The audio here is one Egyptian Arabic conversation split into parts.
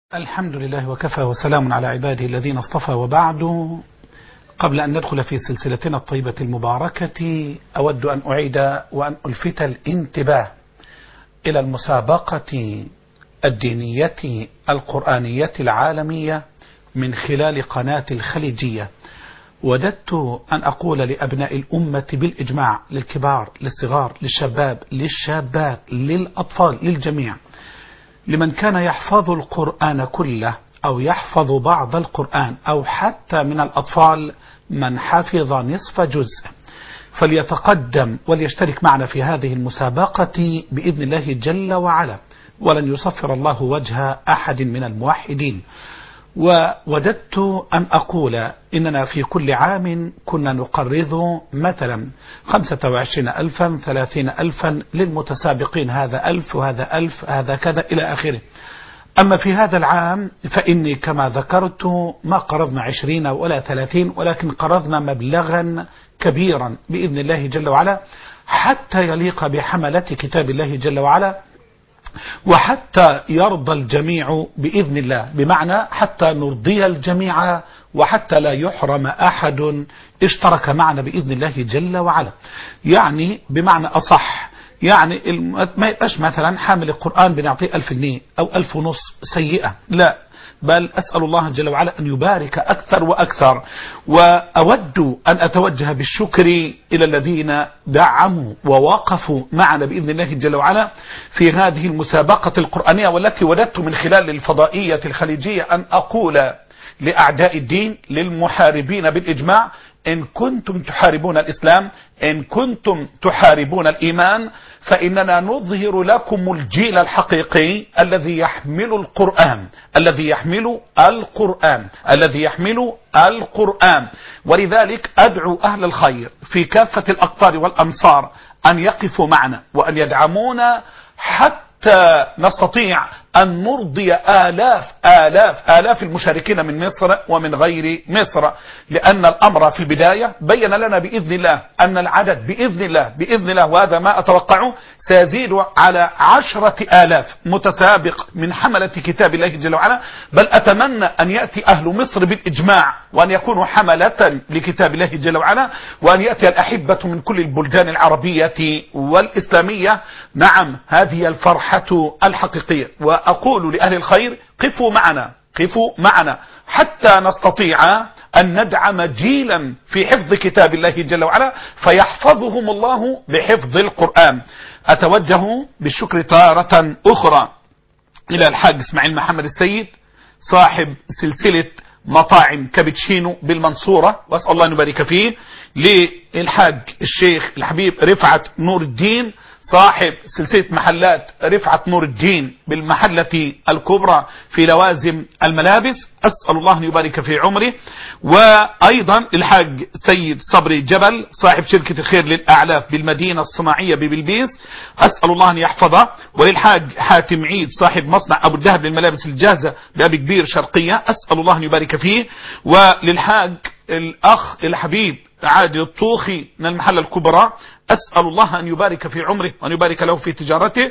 الحمد لله وكفى وسلام على عباده الذين اصطفى وبعد قبل أن ندخل في سلسلتنا الطيبة المباركة أود أن أعيد وأن ألفت الانتباه إلى المسابقة الدينية القرآنية العالمية من خلال قناة الخليجية وددت أن أقول لأبناء الأمة بالإجماع للكبار للصغار للشباب للشابات للأطفال للجميع لمن كان يحفظ القرآن كله أو يحفظ بعض القرآن أو حتى من الأطفال من حفظ نصف جزء فليتقدم وليشترك معنا في هذه المسابقة بإذن الله جل وعلا ولن يصفر الله وجه أحد من الموحدين ووددت أن أقول إننا في كل عام كنا نقرض مثلا خمسة وعشرين ألفا ثلاثين ألفا للمتسابقين هذا ألف وهذا ألف هذا كذا إلى آخره أما في هذا العام فإني كما ذكرت ما قرضنا عشرين ولا ثلاثين ولكن قرضنا مبلغا كبيرا بإذن الله جل وعلا حتى يليق بحملة كتاب الله جل وعلا وحتى يرضى الجميع بإذن الله بمعنى حتى نرضي الجميع وحتى لا يحرم أحد اشترك معنا بإذن الله جل وعلا يعني بمعنى أصح يعني ما يبقاش مثلا حامل القرآن بنعطيه ألف جنيه أو ألف ونص سيئة لا بل أسأل الله جل وعلا أن يبارك أكثر وأكثر وأود أن أتوجه بالشكر إلى الذين دعموا ووقفوا معنا بإذن الله جل وعلا في هذه المسابقة القرآنية والتي وددت من خلال الفضائية الخليجية أن أقول لأعداء الدين للمحاربين بالإجماع إن كنتم تحاربون الإسلام إن كنتم تحاربون الإيمان فإننا نظهر لكم الجيل الحقيقي الذي يحمل القرآن الذي يحمل القرآن الذي يحمل القرآن ولذلك أدعو أهل الخير في كافة الأقطار والأمصار أن يقفوا معنا وأن يدعمونا حتى نستطيع أن نرضي آلاف آلاف آلاف المشاركين من مصر ومن غير مصر لأن الأمر في البداية بين لنا بإذن الله أن العدد بإذن الله بإذن الله وهذا ما أتوقعه سيزيد على عشرة آلاف متسابق من حملة كتاب الله جل وعلا بل أتمنى أن يأتي أهل مصر بالإجماع وأن يكونوا حملة لكتاب الله جل وعلا وأن يأتي الأحبة من كل البلدان العربية والإسلامية نعم هذه الفرحة الحقيقية وأقول لأهل الخير قفوا معنا قفوا معنا حتى نستطيع أن ندعم جيلا في حفظ كتاب الله جل وعلا فيحفظهم الله بحفظ القرآن أتوجه بالشكر تارة أخرى إلى الحاج اسماعيل محمد السيد صاحب سلسلة مطاعم كابتشينو بالمنصورة وأسأل الله أن يبارك فيه للحاج الشيخ الحبيب رفعت نور الدين صاحب سلسلة محلات رفعت نور الدين بالمحلة الكبرى في لوازم الملابس أسأل الله أن يبارك في عمره وأيضا الحاج سيد صبري جبل صاحب شركة الخير للأعلاف بالمدينة الصناعية ببلبيس أسأل الله أن يحفظه وللحاج حاتم عيد صاحب مصنع أبو الدهب للملابس الجاهزة بأبي كبير شرقية أسأل الله أن يبارك فيه وللحاج الأخ الحبيب عادل الطوخي من المحلة الكبرى أسأل الله أن يبارك في عمره وأن يبارك له في تجارته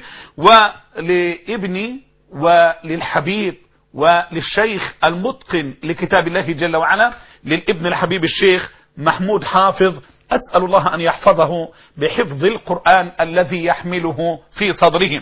ولابني وللحبيب وللشيخ المتقن لكتاب الله جل وعلا للابن الحبيب الشيخ محمود حافظ أسأل الله أن يحفظه بحفظ القرآن الذي يحمله في صدره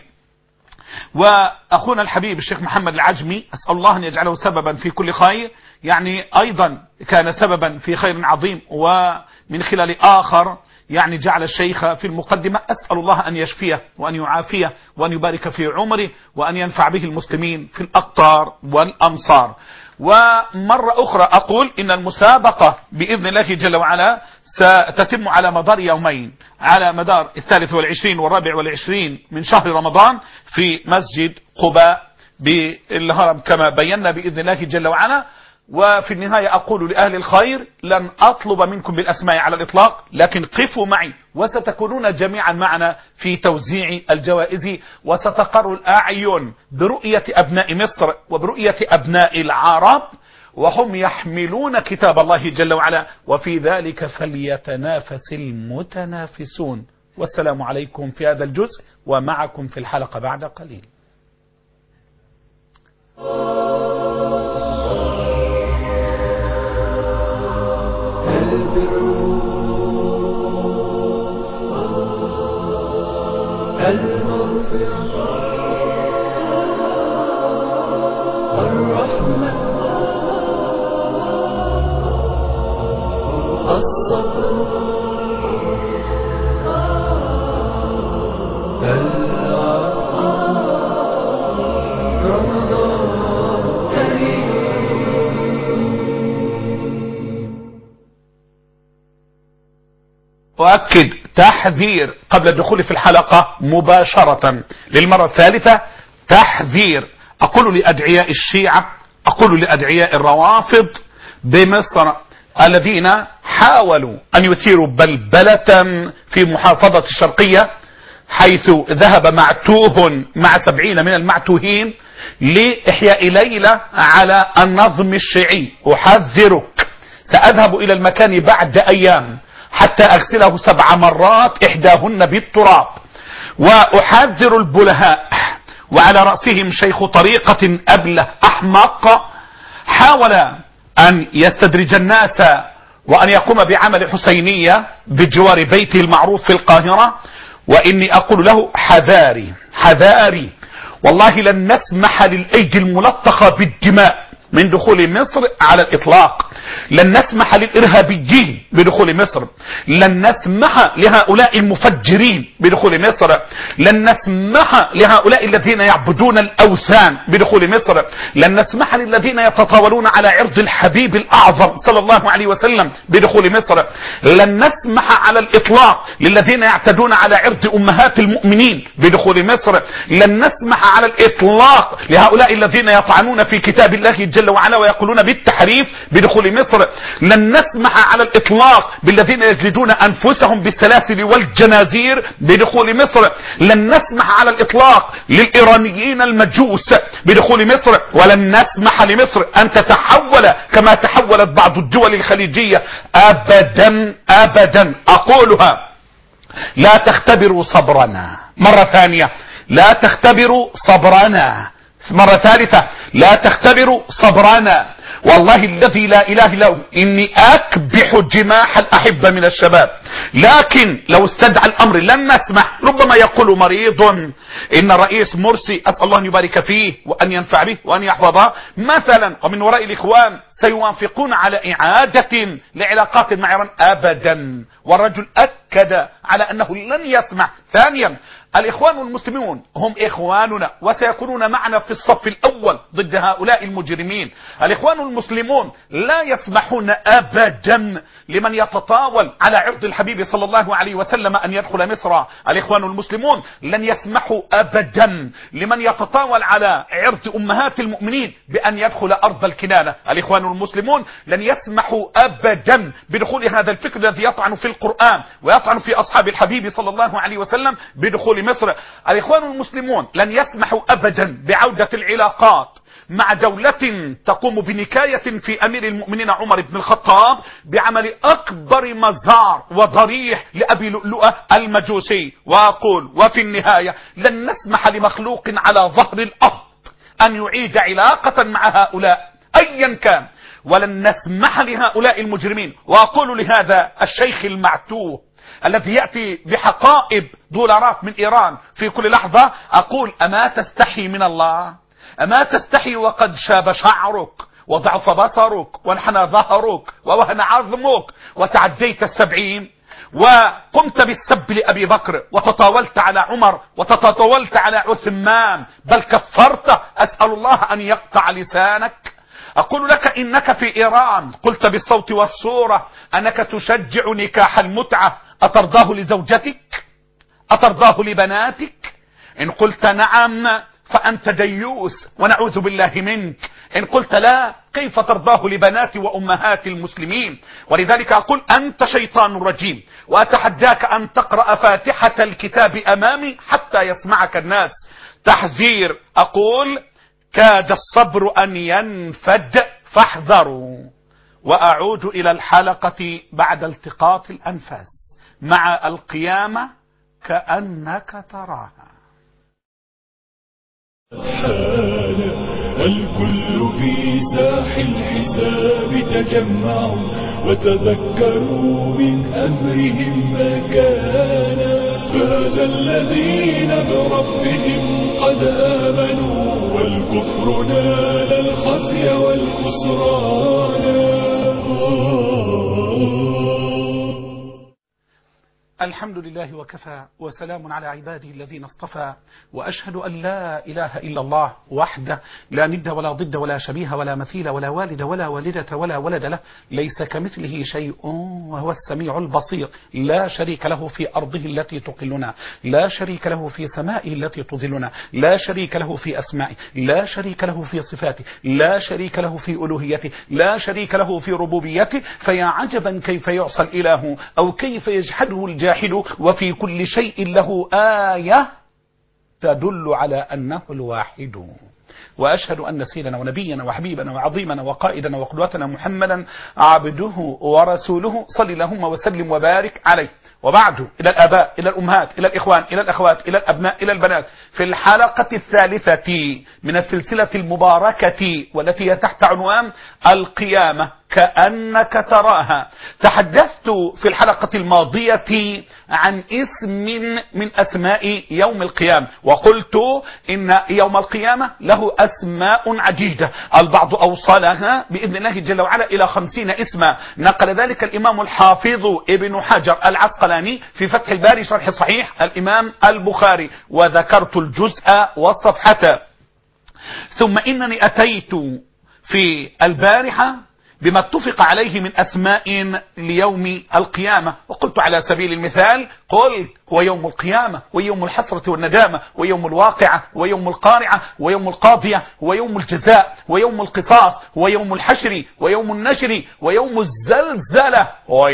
وأخونا الحبيب الشيخ محمد العجمي أسأل الله أن يجعله سببا في كل خير يعني أيضا كان سببا في خير عظيم ومن خلال آخر يعني جعل الشيخ في المقدمة أسأل الله أن يشفيه وأن يعافيه وأن يبارك في عمره وأن ينفع به المسلمين في الأقطار والأمصار ومرة أخرى أقول إن المسابقة بإذن الله جل وعلا ستتم على مدار يومين على مدار الثالث والعشرين والرابع والعشرين من شهر رمضان في مسجد قباء بالهرم كما بينا بإذن الله جل وعلا وفي النهاية أقول لأهل الخير لن أطلب منكم بالأسماء على الإطلاق لكن قفوا معي وستكونون جميعا معنا في توزيع الجوائز وستقر الأعين برؤية أبناء مصر وبرؤية أبناء العرب وهم يحملون كتاب الله جل وعلا وفي ذلك فليتنافس المتنافسون والسلام عليكم في هذا الجزء ومعكم في الحلقة بعد قليل أؤكد تحذير قبل الدخول في الحلقة مباشرة للمرة الثالثة تحذير أقول لأدعياء الشيعة أقول لأدعياء الروافض بمصر الذين حاولوا أن يثيروا بلبلة في محافظة الشرقية حيث ذهب معتوه مع سبعين من المعتوهين لإحياء ليلة على النظم الشيعي أحذرك سأذهب إلى المكان بعد أيام حتى أغسله سبع مرات إحداهن بالتراب وأحذر البلهاء وعلى رأسهم شيخ طريقة أبله أحمق حاول أن يستدرج الناس وأن يقوم بعمل حسينية بجوار بيته المعروف في القاهرة وإني أقول له حذاري حذاري والله لن نسمح للأيدي الملطخة بالدماء من دخول مصر على الإطلاق لن نسمح للإرهابيين بدخول مصر لن نسمح لهؤلاء المفجرين بدخول مصر لن نسمح لهؤلاء الذين يعبدون الأوثان بدخول مصر لن نسمح للذين يتطاولون على عرض الحبيب الأعظم صلى الله عليه وسلم بدخول مصر لن نسمح على الإطلاق للذين يعتدون على عرض أمهات المؤمنين بدخول مصر لن نسمح على الإطلاق لهؤلاء الذين يطعنون في كتاب الله جل وعلا ويقولون بالتحريف بدخول مصر لن نسمح على الإطلاق بالذين يجلدون أنفسهم بالسلاسل والجنازير بدخول مصر لن نسمح على الإطلاق للإيرانيين المجوس بدخول مصر ولن نسمح لمصر أن تتحول كما تحولت بعض الدول الخليجية أبدا أبدا أقولها لا تختبروا صبرنا مرة ثانية لا تختبروا صبرنا مرة ثالثة لا تختبروا صبرنا والله الذي لا اله الا هو اني اكبح جماح الاحبه من الشباب لكن لو استدعى الامر لن نسمح ربما يقول مريض ان الرئيس مرسي اسال الله ان يبارك فيه وان ينفع به وان يحفظه مثلا ومن وراء الاخوان سيوافقون على اعاده لعلاقات مع ايران ابدا والرجل اكد على انه لن يسمح ثانيا الاخوان المسلمون هم اخواننا وسيكونون معنا في الصف الاول ضد هؤلاء المجرمين الاخوان المسلمون لا يسمحون ابدا لمن يتطاول على عرض الحبيب صلى الله عليه وسلم ان يدخل مصر الاخوان المسلمون لن يسمحوا ابدا لمن يتطاول على عرض امهات المؤمنين بان يدخل ارض الكنانه الاخوان المسلمون لن يسمحوا ابدا بدخول هذا الفكر الذي يطعن في القران ويطعن في اصحاب الحبيب صلى الله عليه وسلم بدخول مصر الاخوان المسلمون لن يسمحوا ابدا بعودة العلاقات مع دولة تقوم بنكاية في امير المؤمنين عمر بن الخطاب بعمل اكبر مزار وضريح لابي لؤلؤة المجوسي واقول وفي النهاية لن نسمح لمخلوق على ظهر الارض ان يعيد علاقة مع هؤلاء ايا كان ولن نسمح لهؤلاء المجرمين واقول لهذا الشيخ المعتوه الذي يأتي بحقائب دولارات من إيران في كل لحظة أقول أما تستحي من الله أما تستحي وقد شاب شعرك وضعف بصرك وانحنى ظهرك ووهن عظمك وتعديت السبعين وقمت بالسب لأبي بكر وتطاولت على عمر وتطاولت على عثمان بل كفرت أسأل الله أن يقطع لسانك أقول لك إنك في إيران قلت بالصوت والصورة أنك تشجع نكاح المتعة أترضاه لزوجتك أترضاه لبناتك إن قلت نعم فأنت ديوس ونعوذ بالله منك إن قلت لا كيف ترضاه لبنات وأمهات المسلمين ولذلك أقول أنت شيطان رجيم وأتحداك أن تقرأ فاتحة الكتاب أمامي حتى يسمعك الناس تحذير أقول كاد الصبر أن ينفد فاحذروا وأعود إلى الحلقة بعد التقاط الأنفاس مع القيامة كأنك تراها الكل في ساح الحساب تجمعوا وتذكروا من أمرهم ما كان فاز الذين بربهم قد آمنوا والكفر نال الخزي والخسران الحمد لله وكفى وسلام على عباده الذين اصطفى وأشهد أن لا إله إلا الله وحده لا ند ولا ضد ولا شبيه ولا مثيل ولا والد ولا والدة ولا ولد له ليس كمثله شيء وهو السميع البصير لا شريك له في أرضه التي تقلنا لا شريك له في سمائه التي تظلنا لا شريك له في أسمائه لا شريك له في صفاته لا شريك له في ألوهيته لا شريك له في ربوبيته فيا عجبا كيف يعصى الإله أو كيف يجحده الجاحد وفي كل شيء له آية تدل على أنه الواحد وأشهد أن سيدنا ونبينا وحبيبنا وعظيمنا وقائدنا وقدوتنا محمدا عبده ورسوله صل اللهم وسلم وبارك عليه وبعد إلى الآباء إلى الأمهات إلى الإخوان إلى الأخوات إلى الأبناء إلى البنات في الحلقة الثالثة من السلسلة المباركة والتي هي تحت عنوان القيامة كأنك تراها تحدثت في الحلقة الماضية عن اسم من أسماء يوم القيامة وقلت إن يوم القيامة له أسماء عديدة البعض أوصلها بإذن الله جل وعلا إلى خمسين اسما نقل ذلك الإمام الحافظ ابن حجر العسقلاني في فتح الباري شرح صحيح الإمام البخاري وذكرت الجزء والصفحة ثم إنني أتيت في البارحة بما اتفق عليه من أسماء ليوم القيامة وقلت على سبيل المثال قل هو يوم القيامة ويوم الحسرة والندامة ويوم الواقعة ويوم القارعة ويوم القاضية ويوم الجزاء ويوم القصاص ويوم الحشر ويوم النشر ويوم الزلزلة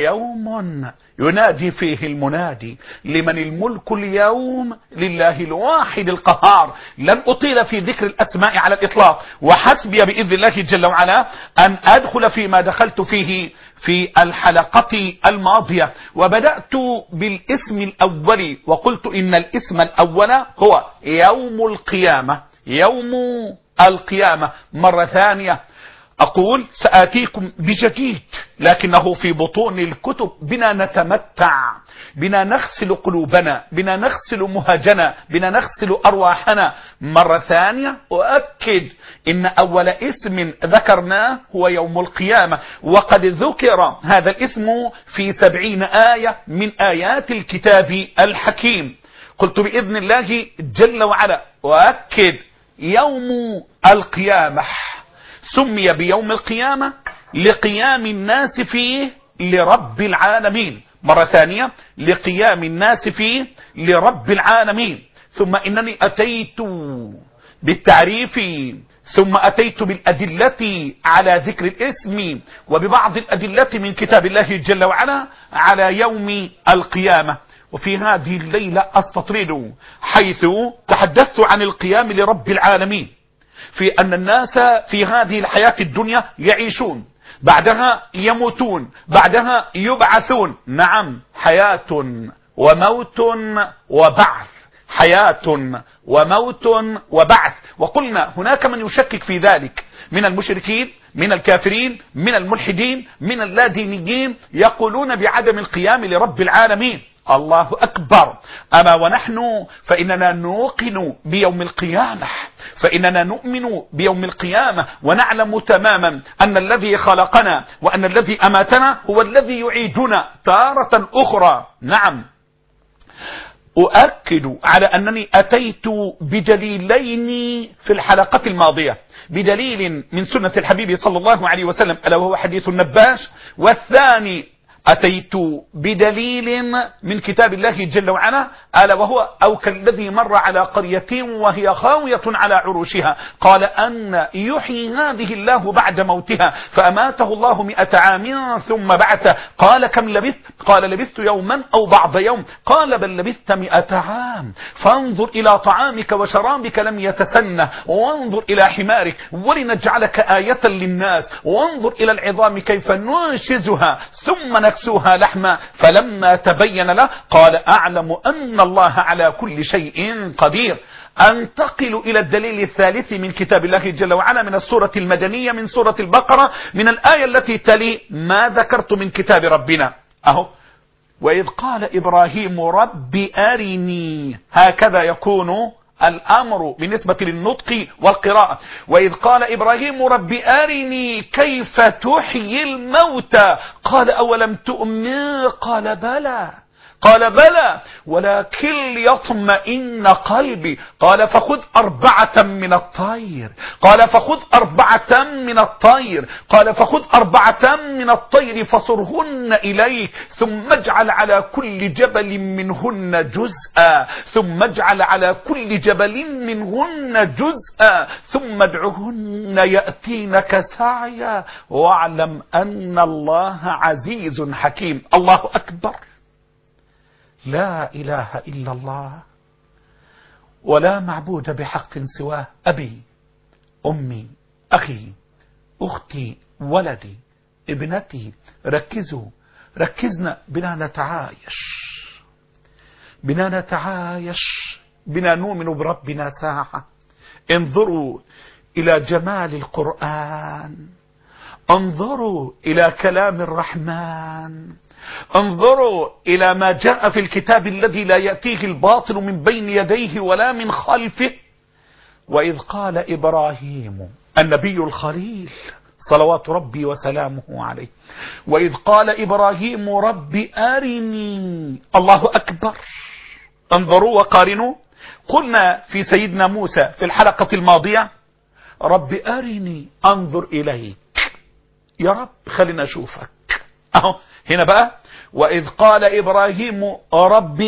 ويوم ينادي فيه المنادي لمن الملك اليوم لله الواحد القهار لن أطيل في ذكر الأسماء على الإطلاق وحسبي بإذن الله جل وعلا أن أدخل فيما دخلت فيه في الحلقة الماضية وبدأت بالاسم الأول وقلت إن الاسم الأول هو يوم القيامة يوم القيامة مرة ثانية أقول سآتيكم بجديد لكنه في بطون الكتب بنا نتمتع بنا نغسل قلوبنا بنا نغسل مهجنا بنا نغسل أرواحنا مرة ثانية أؤكد إن أول اسم ذكرناه هو يوم القيامة وقد ذكر هذا الاسم في سبعين آية من آيات الكتاب الحكيم قلت بإذن الله جل وعلا وأكد يوم القيامة سمي بيوم القيامة لقيام الناس فيه لرب العالمين مرة ثانية لقيام الناس فيه لرب العالمين ثم إنني أتيت بالتعريف ثم أتيت بالأدلة على ذكر الاسم وببعض الأدلة من كتاب الله جل وعلا على يوم القيامة وفي هذه الليلة أستطرد حيث تحدثت عن القيام لرب العالمين في أن الناس في هذه الحياة الدنيا يعيشون بعدها يموتون بعدها يبعثون نعم حياة وموت وبعث حياة وموت وبعث وقلنا هناك من يشكك في ذلك من المشركين من الكافرين من الملحدين من اللادينيين يقولون بعدم القيام لرب العالمين الله أكبر أما ونحن فإننا نوقن بيوم القيامة فإننا نؤمن بيوم القيامة ونعلم تماما أن الذي خلقنا وأن الذي أماتنا هو الذي يعيدنا تارة أخرى نعم أؤكد على أنني أتيت بدليلين في الحلقة الماضية بدليل من سنة الحبيب صلى الله عليه وسلم ألا وهو حديث النباش والثاني أتيت بدليل من كتاب الله جل وعلا ألا وهو أو كالذي مر على قرية وهي خاوية على عروشها قال أن يحيي هذه الله بعد موتها فأماته الله مئة عام ثم بعث قال كم لبثت قال لبثت يوما أو بعض يوم قال بل لبثت مئة عام فانظر إلى طعامك وشرابك لم يتسنى وانظر إلى حمارك ولنجعلك آية للناس وانظر إلى العظام كيف ننشزها ثم نكسوها لحما فلما تبين له قال أعلم أن الله على كل شيء قدير أنتقل إلى الدليل الثالث من كتاب الله جل وعلا من السورة المدنية من سورة البقرة من الآية التي تلي ما ذكرت من كتاب ربنا أهو وإذ قال إبراهيم رب أرني هكذا يكون الأمر بالنسبة للنطق والقراءة وإذ قال إبراهيم رب أرني كيف تحيي الموتى قال أولم تؤمن قال بلى قال بلى ولكن ليطمئن قلبي قال فخذ أربعة من الطير قال فخذ أربعة من الطير قال فخذ أربعة من الطير فصرهن إليك ثم اجعل على كل جبل منهن جزءا ثم اجعل على كل جبل منهن جزءا ثم ادعهن يأتينك سعيا واعلم أن الله عزيز حكيم الله أكبر لا إله إلا الله ولا معبود بحق سواه أبي أمي أخي أختي ولدي ابنتي ركزوا ركزنا بنا نتعايش بنا نتعايش بنا نؤمن بربنا ساعة انظروا إلى جمال القرآن انظروا إلى كلام الرحمن انظروا إلى ما جاء في الكتاب الذي لا يأتيه الباطل من بين يديه ولا من خلفه وإذ قال إبراهيم النبي الخليل صلوات ربي وسلامه عليه وإذ قال إبراهيم رب أرني الله أكبر انظروا وقارنوا قلنا في سيدنا موسى في الحلقة الماضية رب أرني أنظر إليك يا رب خلينا أشوفك أهو هنا بقى وإذ قال إبراهيم رب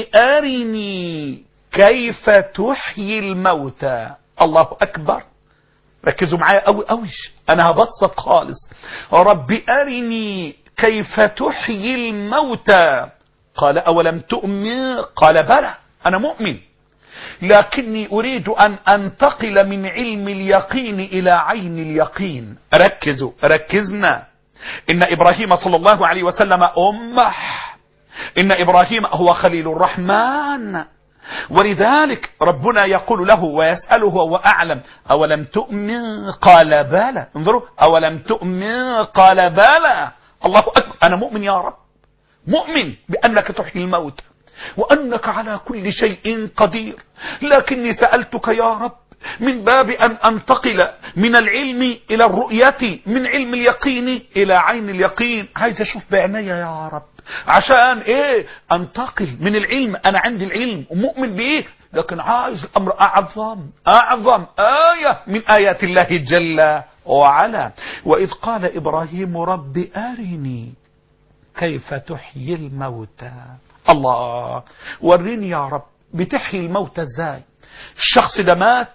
أرني كيف تحيي الموتى الله أكبر ركزوا معايا قوي قوي أنا هبسط خالص رب أرني كيف تحيي الموتى قال أولم تؤمن قال بلى أنا مؤمن لكني أريد أن أنتقل من علم اليقين إلى عين اليقين ركزوا ركزنا إن إبراهيم صلى الله عليه وسلم أمه إن إبراهيم هو خليل الرحمن ولذلك ربنا يقول له ويسأله وهو أعلم أولم تؤمن قال بلى انظروا أولم تؤمن قال بلى الله أكبر أنا مؤمن يا رب مؤمن بأنك تحيي الموت وأنك على كل شيء قدير لكني سألتك يا رب من باب أن أنتقل من العلم إلى الرؤية من علم اليقين إلى عين اليقين عايز أشوف بعناية يا رب عشان إيه أنتقل من العلم أنا عندي العلم ومؤمن بإيه لكن عايز الأمر أعظم أعظم آية من آيات الله جل وعلا وإذ قال إبراهيم رب أرني كيف تحيي الموتى الله وريني يا رب بتحيي الموتى ازاي الشخص ده مات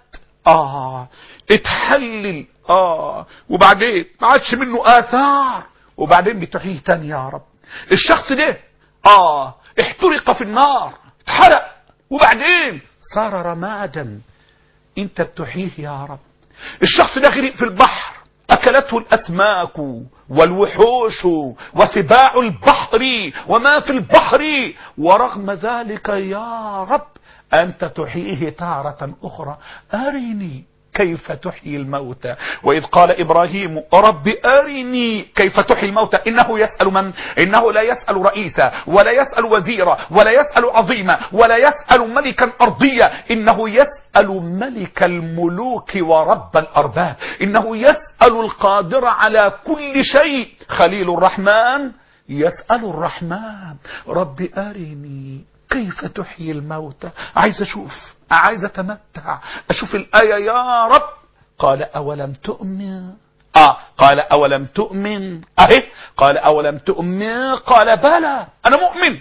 اه اتحلل اه وبعدين ما عادش منه اثار وبعدين بتحييه تاني يا رب الشخص ده اه احترق في النار اتحرق وبعدين صار رمادا انت بتحييه يا رب الشخص ده غرق في البحر أكلته الأسماك والوحوش وسباع البحر وما في البحر ورغم ذلك يا رب أنت تحييه تارة أخرى أرني كيف تحيي الموتى وإذ قال إبراهيم رب أرني كيف تحيي الموتى إنه يسأل من إنه لا يسأل رئيسا ولا يسأل وزيرا ولا يسأل عظيما ولا يسأل ملكا أرضيا إنه يسأل ملك الملوك ورب الأرباب إنه يسأل القادر على كل شيء خليل الرحمن يسأل الرحمن رب أرني كيف تحيي الموتى عايز اشوف عايز اتمتع اشوف الايه يا رب قال اولم تؤمن اه قال اولم تؤمن اهي قال اولم تؤمن قال بلى انا مؤمن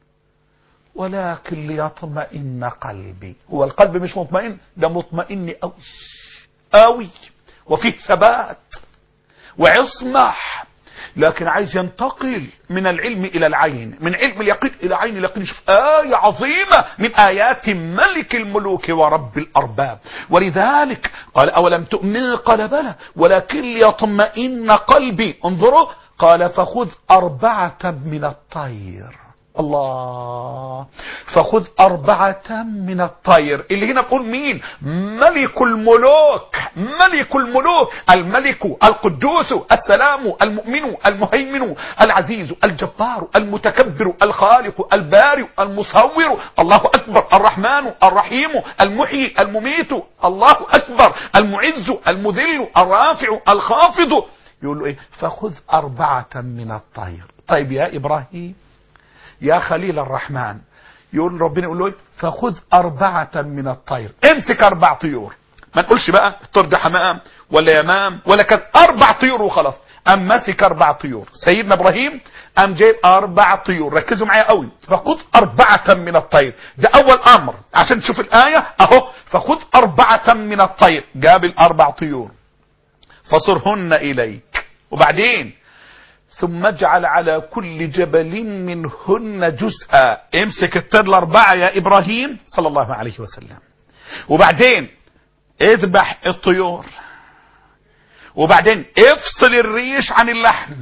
ولكن ليطمئن قلبي هو القلب مش مطمئن ده مطمئن قوي قوي وفيه ثبات وعصمه لكن عايز ينتقل من العلم الى العين من علم اليقين الى عين اليقين شوف آية عظيمة من آيات ملك الملوك ورب الأرباب ولذلك قال أولم تؤمن قال بلى ولكن ليطمئن قلبي انظروا قال فخذ أربعة من الطير الله فخذ أربعة من الطير اللي هنا بقول مين ملك الملوك ملك الملوك الملك القدوس السلام المؤمن المهيمن العزيز الجبار المتكبر الخالق البارئ المصور الله أكبر الرحمن الرحيم المحيي المميت الله أكبر المعز المذل الرافع الخافض يقول له ايه فخذ أربعة من الطير طيب يا إبراهيم يا خليل الرحمن يقول ربنا يقول له إيه؟ فخذ أربعة من الطير امسك أربع طيور ما نقولش بقى الطير ده حمام ولا يمام ولا كذا أربع طيور وخلاص أم مسك أربع طيور سيدنا إبراهيم أم جايب أربع طيور ركزوا معايا قوي فخذ أربعة من الطير ده أول أمر عشان تشوف الآية أهو فخذ أربعة من الطير جاب الأربع طيور فصرهن إليك وبعدين ثم اجعل على كل جبل منهن جزءا امسك الطير الأربعة يا إبراهيم صلى الله عليه وسلم وبعدين اذبح الطيور وبعدين افصل الريش عن اللحم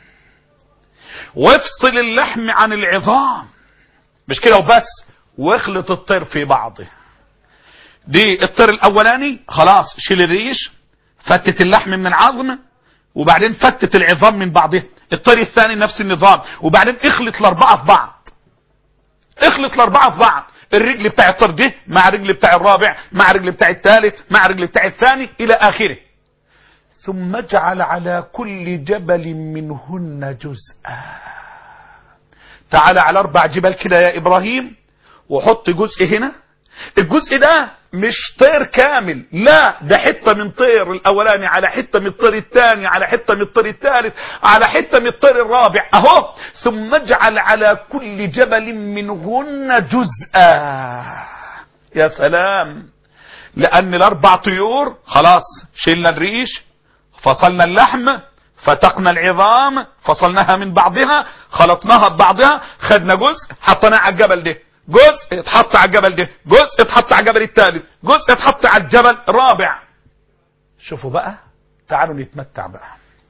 وافصل اللحم عن العظام مش كده وبس واخلط الطير في بعضه دي الطير الاولاني خلاص شيل الريش فتت اللحم من العظم وبعدين فتت العظام من بعضها الطير الثاني نفس النظام وبعدين اخلط الاربعه في بعض اخلط الاربعه في بعض الرجل بتاع الطير ده مع الرجل بتاع الرابع مع الرجل بتاع الثالث مع الرجل بتاع الثاني الى اخره ثم اجعل على كل جبل منهن جزءا تعال على اربع جبال كده يا ابراهيم وحط جزء هنا الجزء ده مش طير كامل لا ده حتة من طير الاولاني على حتة من الطير الثاني على حتة من الطير الثالث على حتة من الطير الرابع اهو ثم اجعل على كل جبل منهن جزءا يا سلام لان الاربع طيور خلاص شلنا الريش فصلنا اللحم فتقنا العظام فصلناها من بعضها خلطناها ببعضها خدنا جزء حطيناه على الجبل ده جزء اتحط على الجبل ده جزء اتحط على الجبل الثالث جزء اتحط على الجبل الرابع شوفوا بقى تعالوا نتمتع بقى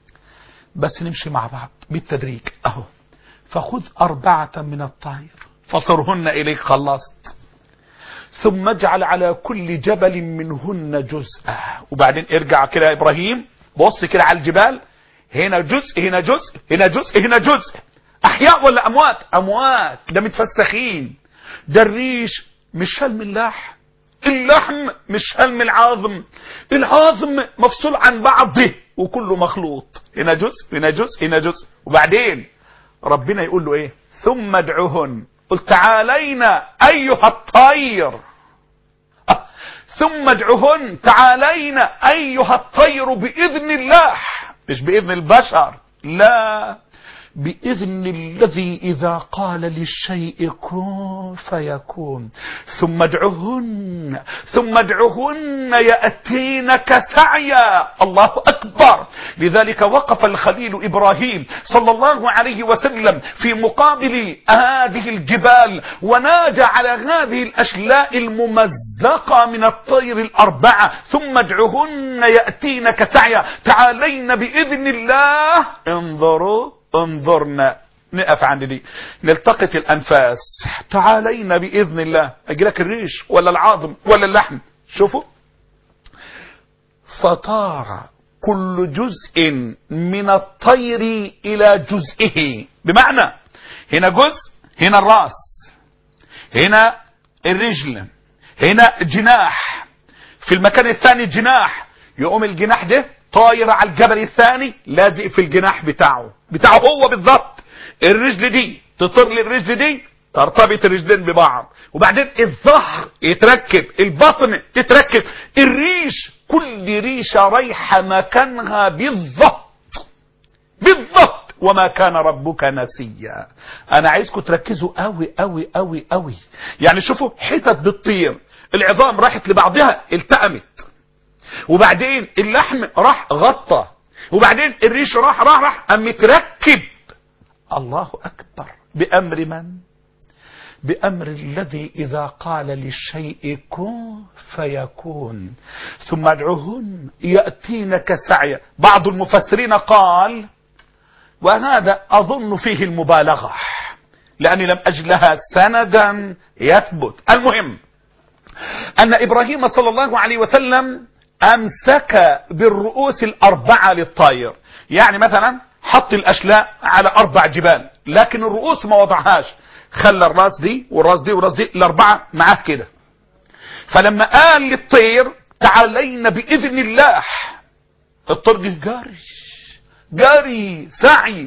بس نمشي مع بعض بالتدريج اهو فخذ أربعة من الطير فصرهن إليك خلصت ثم اجعل على كل جبل منهن جزءا وبعدين ارجع كده يا إبراهيم بص كده على الجبال هنا جزء هنا جزء هنا جزء هنا جزء احياء ولا اموات اموات ده متفسخين ده الريش مش شال من اللحم اللحم مش شال من العظم العظم مفصول عن بعضه وكله مخلوط هنا جزء هنا جزء هنا جزء وبعدين ربنا يقول له ايه ثم ادعوهن قل تعالينا ايها الطير آه. ثم ادعوهن تعالينا ايها الطير باذن الله مش باذن البشر لا باذن الذي اذا قال للشيء كن فيكون ثم ادعهن ثم ادعهن ياتينك سعيا الله اكبر لذلك وقف الخليل ابراهيم صلى الله عليه وسلم في مقابل هذه الجبال ونادى على هذه الاشلاء الممزقه من الطير الاربعه ثم ادعهن ياتينك سعيا تعالين باذن الله انظروا انظرنا نقف عند دي نلتقط الانفاس تعالينا باذن الله اجي لك الريش ولا العظم ولا اللحم شوفوا فطار كل جزء من الطير الى جزئه بمعنى هنا جزء هنا الراس هنا الرجل هنا جناح في المكان الثاني جناح يقوم الجناح ده طاير على الجبل الثاني لازق في الجناح بتاعه بتاعه هو بالظبط الرجل دي تطر للرجل دي ترتبط الرجلين ببعض وبعدين الظهر يتركب البطن تتركب الريش كل ريشة رايحة مكانها بالظبط بالظبط وما كان ربك نسيا انا عايزكم تركزوا قوي قوي قوي قوي يعني شوفوا حتت بتطير العظام راحت لبعضها التأمت وبعدين اللحم راح غطى وبعدين الريش راح راح راح قام متركب الله اكبر بامر من بامر الذي اذا قال للشيء كن فيكون ثم ادعوهن ياتينك سعيا بعض المفسرين قال وهذا اظن فيه المبالغه لاني لم اجد لها سندا يثبت المهم ان ابراهيم صلى الله عليه وسلم امسك بالرؤوس الاربعه للطائر يعني مثلا حط الاشلاء على اربع جبال لكن الرؤوس ما وضعهاش خلى الراس دي والراس دي والراس دي الاربعه معاه كده فلما قال للطير تعالينا باذن الله الطير جه جاري جاري سعي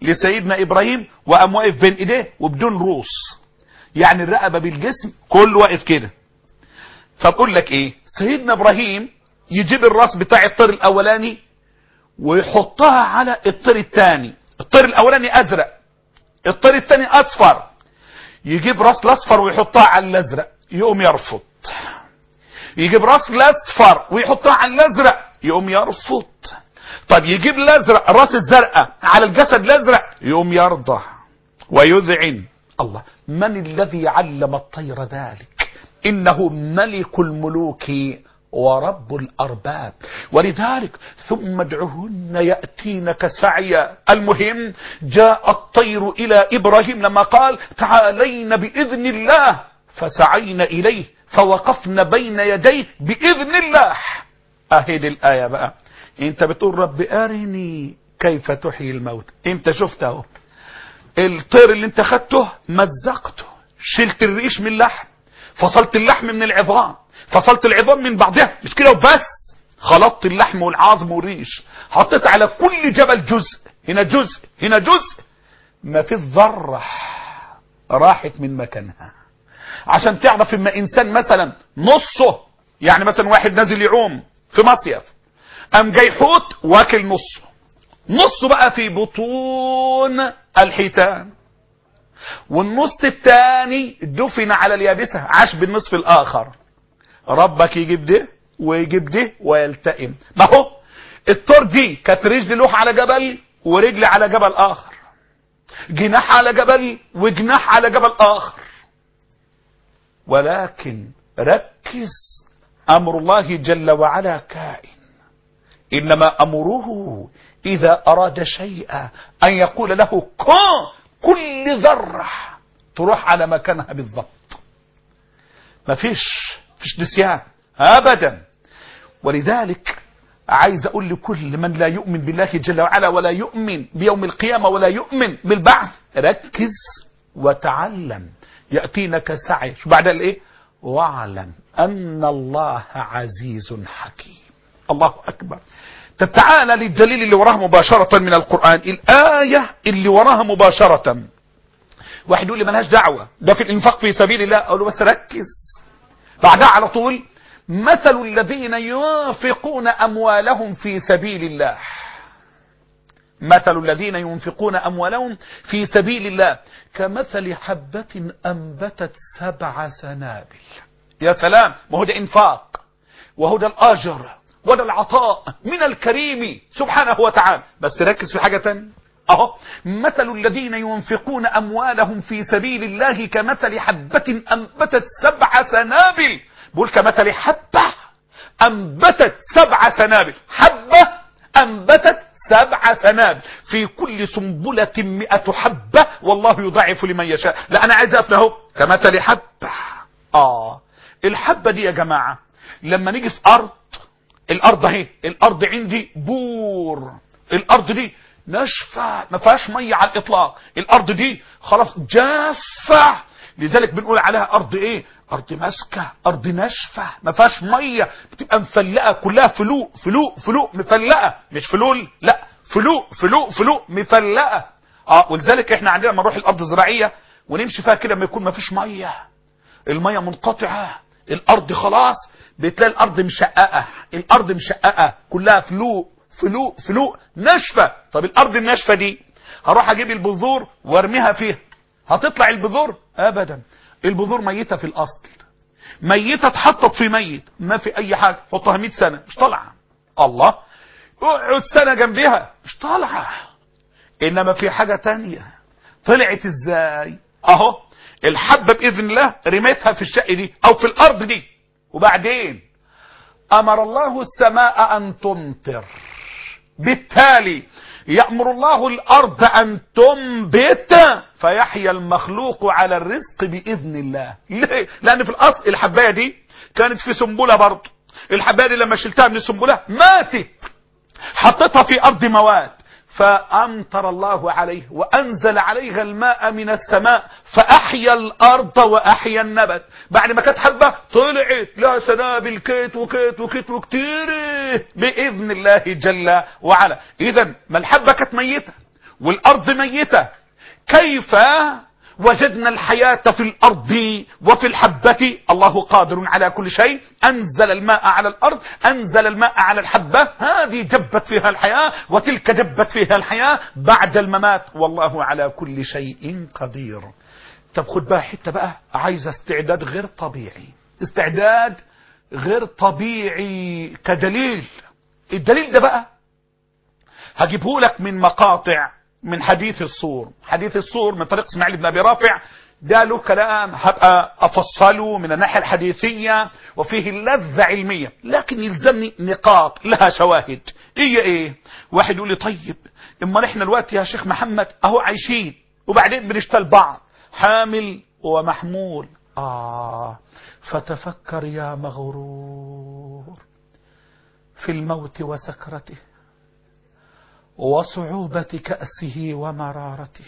لسيدنا ابراهيم وقام واقف بين ايديه وبدون روس يعني الرقبه بالجسم كله واقف كده فبقول لك ايه سيدنا ابراهيم يجيب الراس بتاع الطير الاولاني ويحطها على الطير الثاني الطير الاولاني ازرق الطير الثاني اصفر يجيب راس الاصفر ويحطها على الازرق يقوم يرفض يجيب راس الاصفر ويحطها على الازرق يقوم يرفض طب يجيب الازرق راس الزرقاء على الجسد الازرق يقوم يرضى ويذعن الله من الذي علم الطير ذلك انه ملك الملوك ورب الارباب ولذلك ثم ادعهن ياتينك سعيا المهم جاء الطير الى ابراهيم لما قال تعالين باذن الله فسعين اليه فوقفن بين يديه باذن الله اهي الايه بقى انت بتقول رب ارني كيف تحيي الموت انت شفته الطير اللي انت خدته مزقته شلت الريش من اللحم فصلت اللحم من العظام فصلت العظام من بعضها مش كده وبس خلطت اللحم والعظم والريش حطيت على كل جبل جزء هنا جزء هنا جزء ما في ذره راحت من مكانها عشان تعرف اما انسان مثلا نصه يعني مثلا واحد نازل يعوم في مصيف قام جاي حوت واكل نصه نصه بقى في بطون الحيتان والنص الثاني دفن على اليابسة عاش بالنصف الآخر ربك يجيب ده ويجيب ده ويلتئم ما هو الطور دي كانت رجل له على جبل ورجل على جبل آخر جناح على جبل وجناح على جبل آخر ولكن ركز أمر الله جل وعلا كائن إنما أمره إذا أراد شيئا أن يقول له كن كل ذرة تروح على مكانها بالضبط مفيش فيش نسيان أبدا ولذلك عايز أقول لكل من لا يؤمن بالله جل وعلا ولا يؤمن بيوم القيامة ولا يؤمن بالبعث ركز وتعلم يأتينك سعي شو بعد الايه واعلم أن الله عزيز حكيم الله أكبر طب تعالى للدليل اللي وراها مباشرة من القرآن الآية اللي وراها مباشرة واحد يقول لي ملهاش دعوة ده في الإنفاق في سبيل الله أقول له بس ركز بعدها على طول مثل الذين ينفقون أموالهم في سبيل الله مثل الذين ينفقون أموالهم في سبيل الله كمثل حبة أنبتت سبع سنابل يا سلام ما هو ده إنفاق وهو ده الأجر وده العطاء من الكريم سبحانه وتعالى بس ركز في حاجة تانية اهو مثل الذين ينفقون اموالهم في سبيل الله كمثل حبة انبتت سبع سنابل بقول كمثل حبة انبتت سبع سنابل حبة انبتت سبع سنابل في كل سنبلة مئة حبة والله يضاعف لمن يشاء لا انا عايز اقف اهو كمثل حبة اه الحبة دي يا جماعة لما نيجي في ارض الارض اهي الارض عندي بور الارض دي ناشفه ما فيهاش ميه على الاطلاق الارض دي خلاص جافه لذلك بنقول عليها ارض ايه ارض ماسكه ارض ناشفه ما فيهاش ميه بتبقى مفلقه كلها فلوق فلوق فلوق مفلقه مش فلول لا فلوق فلوق فلوق مفلقه اه ولذلك احنا عندنا لما نروح الارض الزراعيه ونمشي فيها كده ما يكون ما فيش ميه الميه منقطعه الارض خلاص بتلاقي الارض مشققه الارض مشققه كلها فلوق فلوق فلوق ناشفه طب الارض الناشفه دي هروح اجيب البذور وارميها فيها هتطلع البذور ابدا البذور ميته في الاصل ميته اتحطت في ميت ما في اي حاجه حطها 100 سنه مش طالعه الله اقعد سنه جنبها مش طالعه انما في حاجه تانية طلعت ازاي اهو الحبه باذن الله رميتها في الشقه دي او في الارض دي وبعدين امر الله السماء ان تمطر بالتالي يأمر الله الأرض أن تنبت فيحيا المخلوق على الرزق بإذن الله ليه؟ لأن في الأصل الحباية دي كانت في سنبلة برضه الحباية دي لما شلتها من السنبلة ماتت حطيتها في أرض مواد فأمطر الله عليه وأنزل عليها الماء من السماء فأحيا الأرض وأحيا النبت بعد ما كانت حبة طلعت لها سنابل كيت وكيت وكيت وكتير بإذن الله جل وعلا إذا ما الحبة كانت ميتة والأرض ميتة كيف وجدنا الحياة في الأرض وفي الحبة الله قادر على كل شيء أنزل الماء على الأرض أنزل الماء على الحبة هذه جبت فيها الحياة وتلك جبت فيها الحياة بعد الممات والله على كل شيء قدير طب خد بقى حتة بقى عايز استعداد غير طبيعي استعداد غير طبيعي كدليل الدليل ده بقى هجيبه لك من مقاطع من حديث الصور حديث الصور من طريق اسماعيل بن ابي رافع ده له كلام هبقى افصله من الناحيه الحديثيه وفيه لذه علميه لكن يلزمني نقاط لها شواهد هي ايه واحد يقول لي طيب اما احنا دلوقتي يا شيخ محمد اهو عايشين وبعدين بنشتل بعض حامل ومحمول اه فتفكر يا مغرور في الموت وسكرته وصعوبة كأسه ومرارته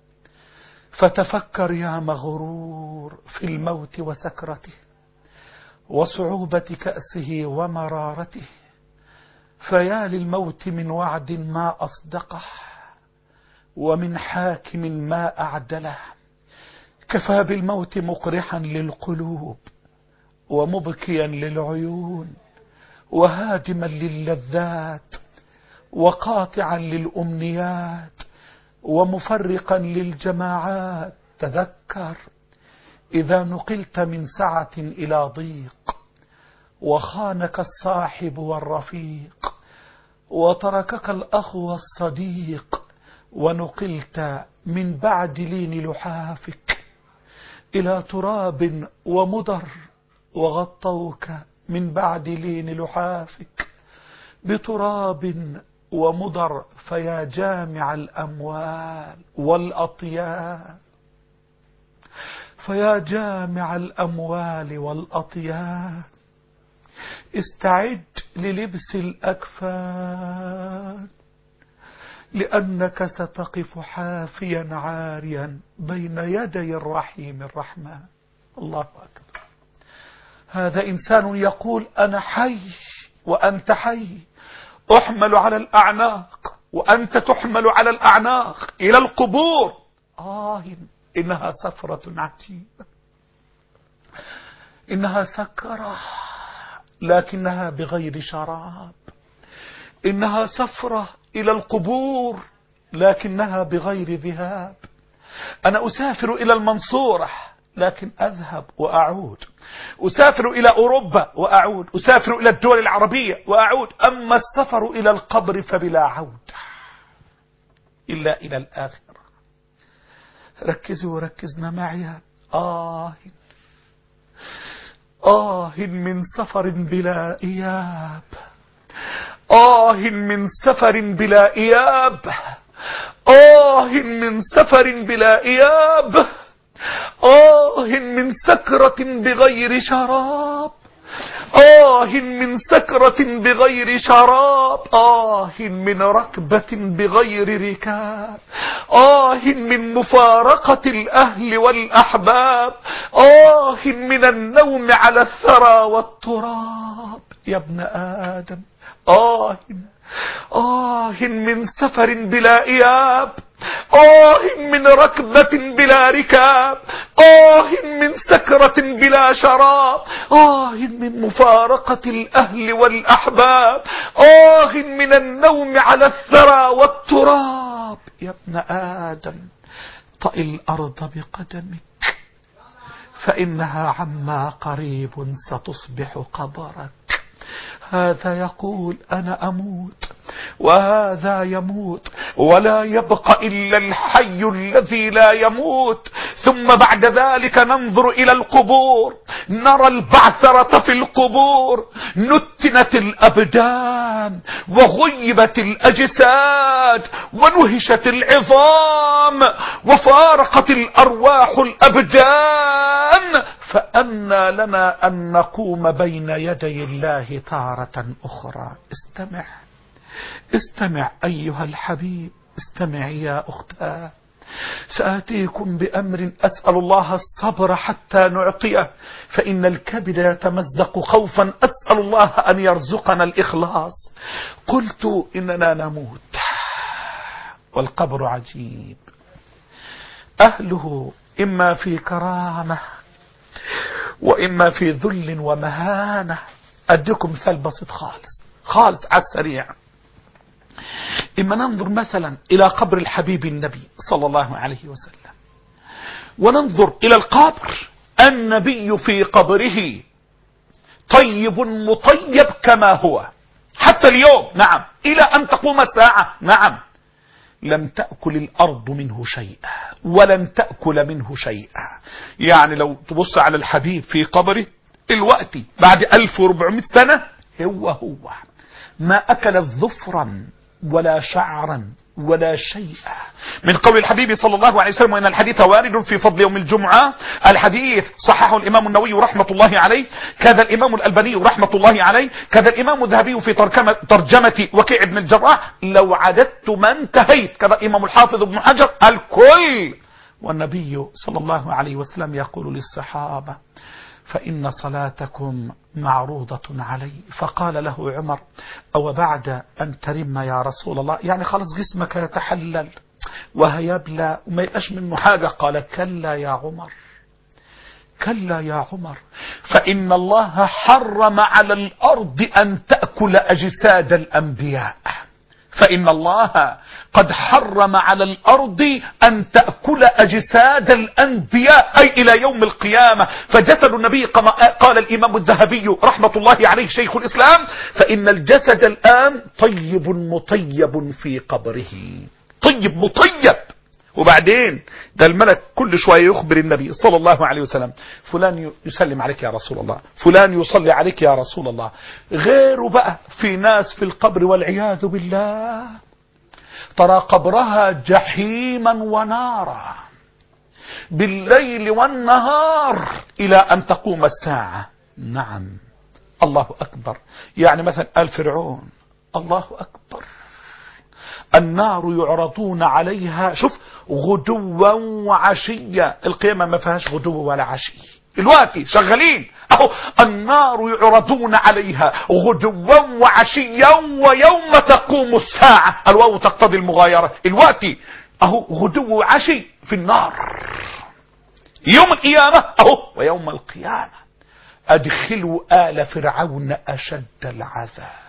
فتفكر يا مغرور في الموت وسكرته وصعوبة كأسه ومرارته فيا للموت من وعد ما أصدقه ومن حاكم ما أعدله كفى بالموت مقرحا للقلوب ومبكيا للعيون وهادما للذات وقاطعا للأمنيات ومفرقا للجماعات تذكر إذا نقلت من سعة إلى ضيق وخانك الصاحب والرفيق وتركك الأخ والصديق ونقلت من بعد لين لحافك إلى تراب ومدر وغطوك من بعد لين لحافك بتراب ومضر فيا جامع الأموال والأطياب فيا جامع الأموال والأطياب استعد للبس الأكفان لأنك ستقف حافيا عاريا بين يدي الرحيم الرحمن الله أكبر هذا إنسان يقول أنا حي وأنت حي أحمل على الأعناق وأنت تحمل على الأعناق إلى القبور آه إنها سفرة عجيبة إنها سكرة لكنها بغير شراب إنها سفرة إلى القبور لكنها بغير ذهاب أنا أسافر إلى المنصورة لكن أذهب وأعود أسافر إلى أوروبا وأعود أسافر إلى الدول العربية وأعود أما السفر إلى القبر فبلا عودة إلا إلى الآخرة ركزوا وركزنا معي آه آه من سفر بلا إياب آه من سفر بلا إياب آه من سفر بلا إياب آه من سكرة بغير شراب آه من سكرة بغير شراب آه من ركبة بغير ركاب آه من مفارقة الأهل والأحباب آه من النوم على الثرى والتراب يا ابن آدم آه آه من سفر بلا إياب آه من ركبة بلا ركاب آه من سكرة بلا شراب آه من مفارقة الأهل والأحباب آه من النوم على الثرى والتراب يا ابن آدم طئ الأرض بقدمك فإنها عما قريب ستصبح قبرك هذا يقول أنا أموت وهذا يموت ولا يبقى إلا الحي الذي لا يموت ثم بعد ذلك ننظر إلى القبور نرى البعثرة في القبور نتنت الأبدان وغيبت الأجساد ونهشت العظام وفارقت الأرواح الأبدان فأنى لنا أن نقوم بين يدي الله تارة أخرى استمع استمع أيها الحبيب استمع يا أختاه سآتيكم بأمر أسأل الله الصبر حتى نعطيه فإن الكبد يتمزق خوفا أسأل الله أن يرزقنا الإخلاص قلت إننا نموت والقبر عجيب أهله إما في كرامة وإما في ذل ومهانة أديكم مثال بسيط خالص خالص على السريع إما ننظر مثلا إلى قبر الحبيب النبي صلى الله عليه وسلم وننظر إلى القبر النبي في قبره طيب مطيب كما هو حتى اليوم نعم إلى أن تقوم الساعة نعم لم تأكل الأرض منه شيئا ولن تأكل منه شيئا يعني لو تبص على الحبيب في قبره الوقت بعد 1400 سنة هو هو ما أكل ظفرا ولا شعرا ولا شيئا من قول الحبيب صلى الله عليه وسلم وإن الحديث وارد في فضل يوم الجمعة الحديث صححه الإمام النووي رحمة الله عليه كذا الإمام الألباني رحمة الله عليه كذا الإمام الذهبي في ترجمة, ترجمة وكيع بن الجراح لو عددت ما انتهيت كذا الإمام الحافظ ابن حجر الكل والنبي صلى الله عليه وسلم يقول للصحابة فإن صلاتكم معروضة علي فقال له عمر أو بعد أن ترم يا رسول الله يعني خلص جسمك يتحلل وهيبلى وما يبقاش منه حاجة قال كلا يا عمر كلا يا عمر فإن الله حرم على الأرض أن تأكل أجساد الأنبياء فإن الله قد حرم على الأرض أن تأكل أجساد الأنبياء أي إلى يوم القيامة فجسد النبي كما قال الإمام الذهبي رحمة الله عليه شيخ الإسلام فإن الجسد الآن طيب مطيب في قبره طيب مطيب وبعدين ده الملك كل شوية يخبر النبي صلى الله عليه وسلم فلان يسلم عليك يا رسول الله فلان يصلي عليك يا رسول الله غيره بقى في ناس في القبر والعياذ بالله ترى قبرها جحيما ونارا بالليل والنهار إلى أن تقوم الساعة نعم الله أكبر يعني مثلا آل فرعون الله أكبر النار يعرضون عليها شوف غدوا وعشيا القيامة ما فيهاش غدو ولا عشي الوقت شغالين اهو النار يعرضون عليها غدوا وعشيا ويوم تقوم الساعة الواو تقتضي المغايرة الوقت اهو غدو وعشي في النار يوم القيامة اهو ويوم القيامة ادخلوا آل فرعون اشد العذاب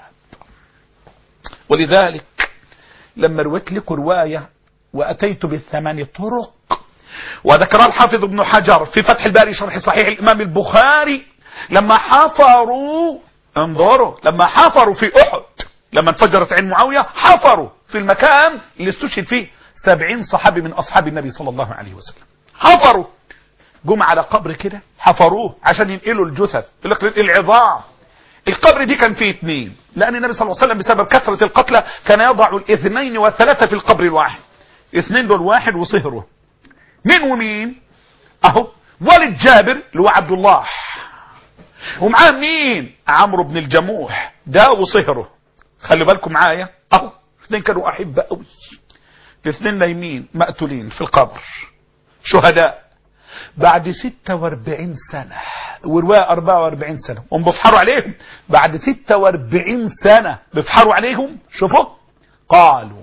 ولذلك لما رويت لكم رواية وأتيت بالثمان طرق وذكر الحافظ ابن حجر في فتح الباري شرح صحيح الإمام البخاري لما حفروا انظروا لما حفروا في أحد لما انفجرت عين معاوية حفروا في المكان اللي استشهد فيه سبعين صحابي من أصحاب النبي صلى الله عليه وسلم حفروا جم على قبر كده حفروه عشان ينقلوا الجثث يقول لك العظام القبر دي كان فيه اثنين لأن النبي صلى الله عليه وسلم بسبب كثرة القتلى كان يضع الاثنين والثلاثة في القبر الواحد اثنين دول واحد وصهره مين ومين اهو والد جابر اللي هو عبد الله ومعاه مين عمرو بن الجموح ده وصهره خلي بالكم معايا اهو اثنين كانوا احبة قوي الاثنين نايمين مقتولين في القبر شهداء بعد 46 سنة ورواية 44 سنة هم بيفحروا عليهم بعد 46 سنة بيفحروا عليهم شوفوا قالوا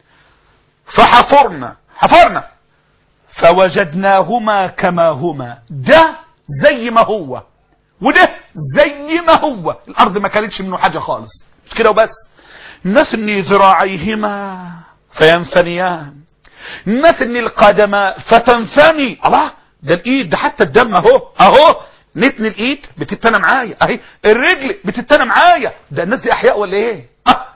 فحفرنا حفرنا فوجدناهما كما هما ده زي ما هو وده زي ما هو الارض ما كانتش منه حاجة خالص مش كده وبس نثني ذراعيهما فينثنيان نثني القدم فتنثني الله ده الايد ده حتى الدم اهو اهو نتن الايد بتتنى معايا اهي الرجل بتتنى معايا ده الناس دي احياء ولا ايه أه.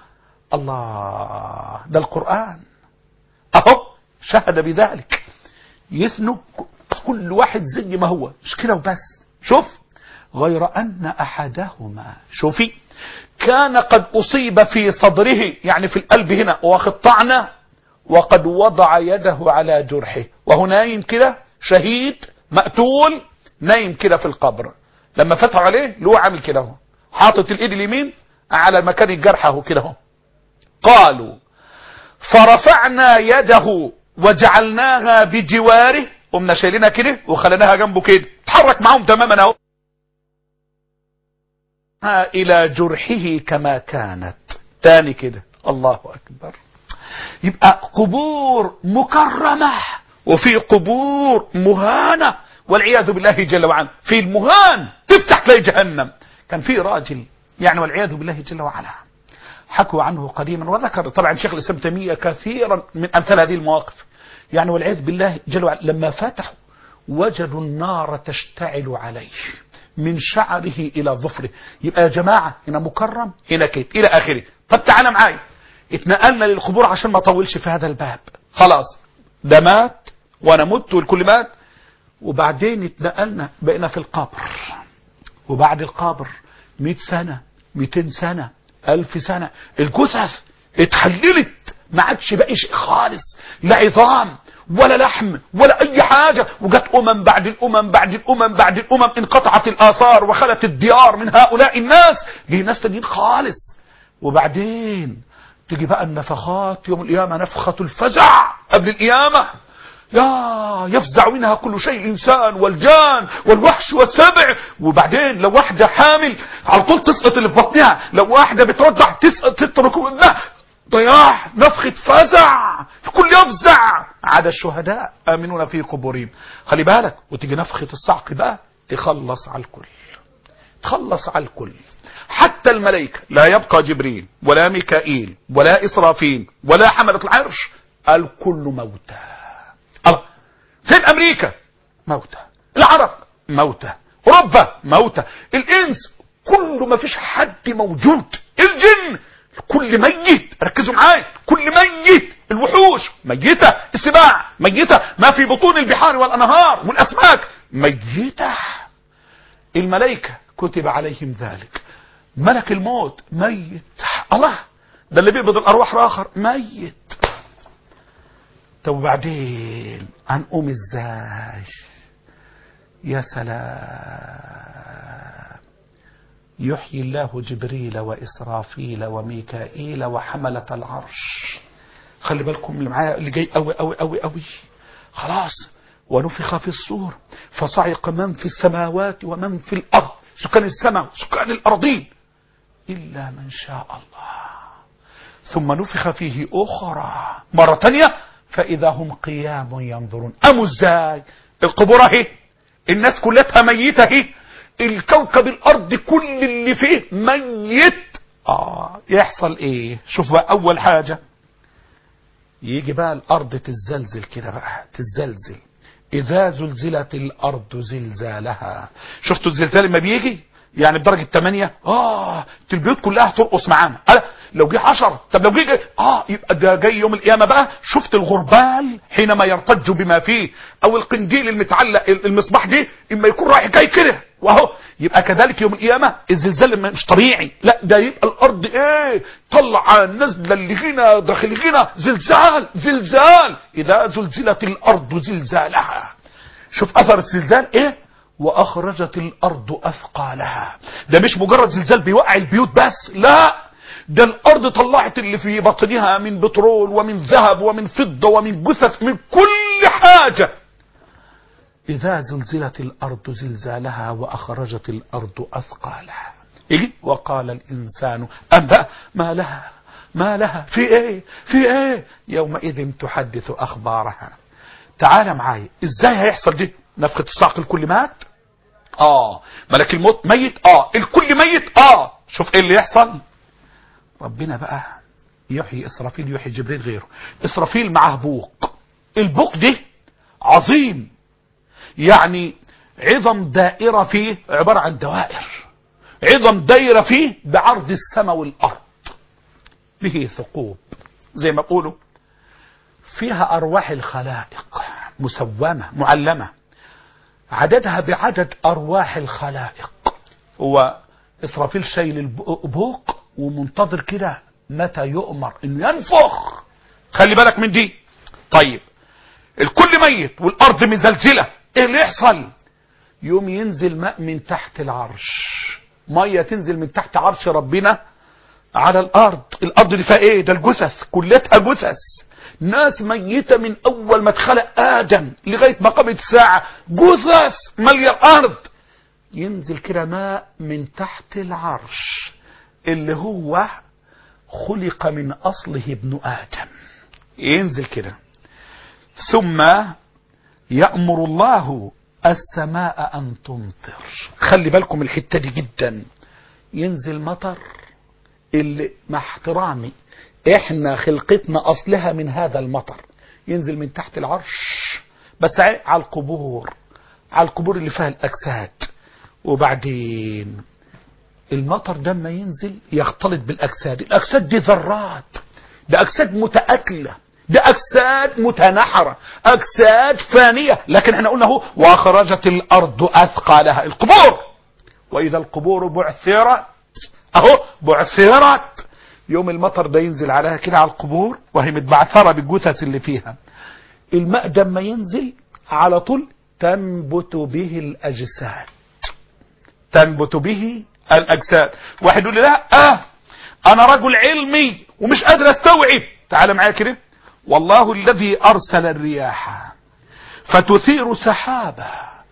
الله ده القرآن اهو شهد بذلك يثنوا كل واحد زي ما هو مش كده وبس شوف غير ان احدهما شوفي كان قد اصيب في صدره يعني في القلب هنا واخد طعنه وقد وضع يده على جرحه وهو نايم كده شهيد مقتول نايم كده في القبر لما فتحوا عليه له عامل كده اهو حاطط الايد اليمين على مكان الجرح اهو كده اهو قالوا فرفعنا يده وجعلناها بجواره قمنا شايلينها كده وخليناها جنبه كده اتحرك معاهم تماما اهو الى جرحه كما كانت تاني كده الله اكبر يبقى قبور مكرمة وفي قبور مهانة والعياذ بالله جل وعلا في المهان تفتح تلاقي جهنم كان في راجل يعني والعياذ بالله جل وعلا حكوا عنه قديما وذكر طبعا شيخ الاسلام تيميه كثيرا من امثال هذه المواقف يعني والعياذ بالله جل وعلا لما فتحوا وجدوا النار تشتعل عليه من شعره الى ظفره يبقى يا جماعه هنا مكرم هنا كيت الى اخره طب تعالى معايا اتنقلنا للقبور عشان ما اطولش في هذا الباب خلاص ده مات وانا مت والكل مات وبعدين اتنقلنا بقينا في القبر وبعد القبر 100 سنة 200 سنة 1000 سنة الجثث اتحللت ما عادش باقي شيء خالص لا عظام ولا لحم ولا اي حاجة وجت امم بعد الامم بعد الامم بعد الامم انقطعت الاثار وخلت الديار من هؤلاء الناس جه ناس تانيين خالص وبعدين تيجي بقى النفخات يوم القيامة نفخة الفزع قبل القيامة يا يفزع منها كل شيء الانسان والجان والوحش والسبع وبعدين لو واحده حامل على طول تسقط اللي في بطنها لو واحده بترضع تسقط تترك ابنها ضياع نفخة فزع الكل يفزع عدا الشهداء آمنون في قبورهم خلي بالك وتيجي نفخة الصعق بقى تخلص على الكل تخلص على الكل حتى الملائكة لا يبقى جبريل ولا ميكائيل ولا إسرافيل ولا حملة العرش الكل موتى الله فين امريكا موتى العرب موتى اوروبا موتى الانس كله ما فيش حد موجود الجن كل ميت ركزوا معايا كل ميت الوحوش ميتة السباع ميتة ما في بطون البحار والانهار والاسماك ميتة الملائكة كتب عليهم ذلك ملك الموت ميت الله ده اللي بيقبض الارواح الاخر ميت طب وبعدين هنقوم ازاي يا سلام يحيي الله جبريل واسرافيل وميكائيل وحملة العرش خلي بالكم اللي معايا اللي جاي قوي قوي قوي قوي خلاص ونفخ في الصور فصعق من في السماوات ومن في الارض سكان السماء سكان الارضين الا من شاء الله ثم نفخ فيه اخرى مرة تانية فإذا هم قيام ينظرون أموا ازاي القبور اهي الناس كلها ميتة اهي الكوكب الأرض كل اللي فيه ميت آه يحصل ايه شوف بقى أول حاجة يجي بقى الأرض تزلزل كده بقى تزلزل إذا زلزلت الأرض زلزالها شفتوا الزلزال لما بيجي يعني بدرجة 8 اه البيوت كلها ترقص معانا ألا لو جه 10 طب لو جه اه يبقى ده جاي يوم القيامة بقى شفت الغربال حينما يرتج بما فيه او القنديل المتعلق المصباح دي اما يكون رايح جاي كده واهو يبقى كذلك يوم القيامة الزلزال مش طبيعي لا ده يبقى الارض ايه طلع نزل اللي هنا داخل هنا زلزال زلزال اذا زلزلت الارض زلزالها شوف اثر الزلزال ايه واخرجت الارض اثقالها ده مش مجرد زلزال بيوقع البيوت بس لا ده الارض طلعت اللي في بطنها من بترول ومن ذهب ومن فضة ومن جثث من كل حاجة اذا زلزلت الارض زلزالها واخرجت الارض اثقالها يجي وقال الانسان أما ما لها ما لها في ايه في ايه يومئذ تحدث اخبارها تعال معايا ازاي هيحصل دي نفخة الصعق الكل مات اه ملك الموت ميت اه الكل ميت اه شوف ايه اللي يحصل ربنا بقى يحيي اسرافيل يحيي جبريل غيره اسرافيل معاه بوق البوق ده عظيم يعني عظم دائرة فيه عبارة عن دوائر عظم دايرة فيه بعرض السماء والأرض به ثقوب زي ما بقولوا فيها أرواح الخلائق مسومة معلمة عددها بعدد أرواح الخلائق هو إسرافيل شايل البوق ومنتظر كده متى يؤمر إنه ينفخ خلي بالك من دي طيب الكل ميت والأرض مزلزلة إيه اللي يحصل يوم ينزل ماء من تحت العرش مية تنزل من تحت عرش ربنا على الأرض الأرض دي فيها إيه ده الجثث كلتها جثث ناس ميتة من أول ما اتخلق آدم لغاية ما قامت الساعة جثث مالية الأرض ينزل كده ماء من تحت العرش اللي هو خلق من أصله ابن آدم ينزل كده ثم يأمر الله السماء أن تمطر خلي بالكم الحتة دي جدا ينزل مطر اللي مع احترامي احنا خلقتنا اصلها من هذا المطر ينزل من تحت العرش بس على القبور على القبور اللي فيها الاجساد وبعدين المطر ده ما ينزل يختلط بالاجساد الاجساد دي ذرات ده اجساد متاكله ده اجساد متنحره اجساد فانيه لكن احنا قلنا اهو واخرجت الارض اثقالها القبور واذا القبور بعثرت اهو بعثرت يوم المطر ده ينزل عليها كده على القبور وهي متبعثره بالجثث اللي فيها الماء ده ما ينزل على طول تنبت به الاجساد تنبت به الاجساد واحد يقول لي لا اه انا رجل علمي ومش قادر استوعب تعال معايا كده والله الذي ارسل الرياح فتثير سحابه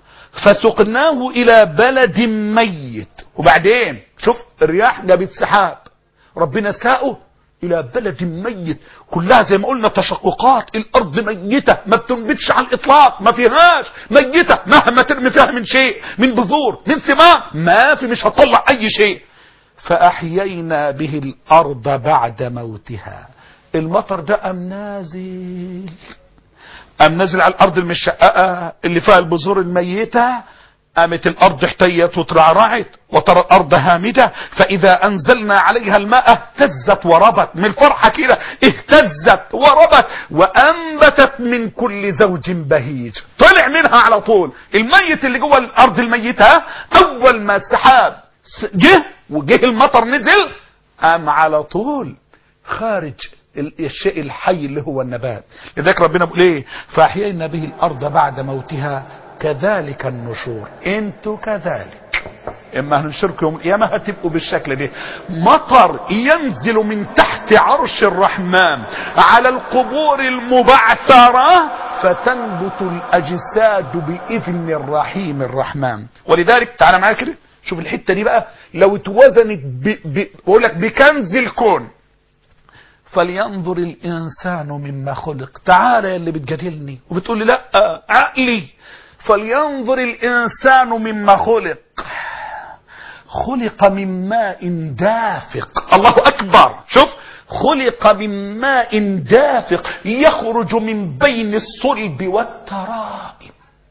فسقناه الى بلد ميت وبعدين شوف الرياح جابت سحاب ربنا ساقه الى بلد ميت كلها زي ما قلنا تشققات الارض ميتة ما بتنبتش على الاطلاق ما فيهاش ميتة مهما ترمي فيها من شيء من بذور من ثمار ما في مش هتطلع اي شيء فاحيينا به الارض بعد موتها المطر ده ام نازل ام نازل على الارض المشققة اللي فيها البذور الميتة قامت الارض احتيت وترعرعت وترى الارض هامدة فاذا انزلنا عليها الماء اهتزت وربت من الفرحة كده اهتزت وربت وانبتت من كل زوج بهيج طلع منها على طول الميت اللي جوه الارض الميتة اول ما السحاب جه وجه المطر نزل قام على طول خارج الشيء الحي اللي هو النبات لذلك ربنا بيقول ايه فاحيينا به الارض بعد موتها كذلك النشور انتوا كذلك اما هننشركم يوم القيامه هتبقوا بالشكل ده مطر ينزل من تحت عرش الرحمن على القبور المبعثره فتنبت الاجساد باذن الرحيم الرحمن ولذلك تعالى معايا كده شوف الحته دي بقى لو اتوزنت بقول لك بكنز الكون فلينظر الانسان مما خلق تعالى يا اللي بتجادلني وبتقول لي لا عقلي فلينظر الانسان مما خلق خلق من ماء دافق الله اكبر شوف خلق من ماء دافق يخرج من بين الصلب والترائب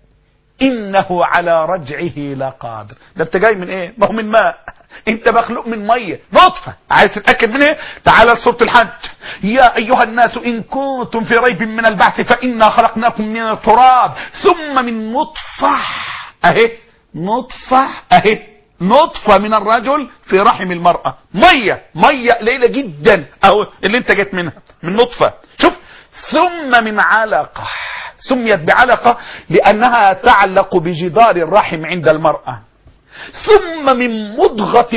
انه على رجعه لقادر ده انت جاي من ايه ما هو من ماء انت مخلوق من ميه نطفه عايز تتاكد من ايه تعال لسوره الحج يا ايها الناس ان كنتم في ريب من البعث فانا خلقناكم من التراب ثم من نطفه اهي نطفه اهي نطفه من الرجل في رحم المراه ميه ميه قليله جدا اهو اللي انت جيت منها من نطفه شوف ثم من علقه سميت بعلقه لانها تعلق بجدار الرحم عند المراه ثم من مضغة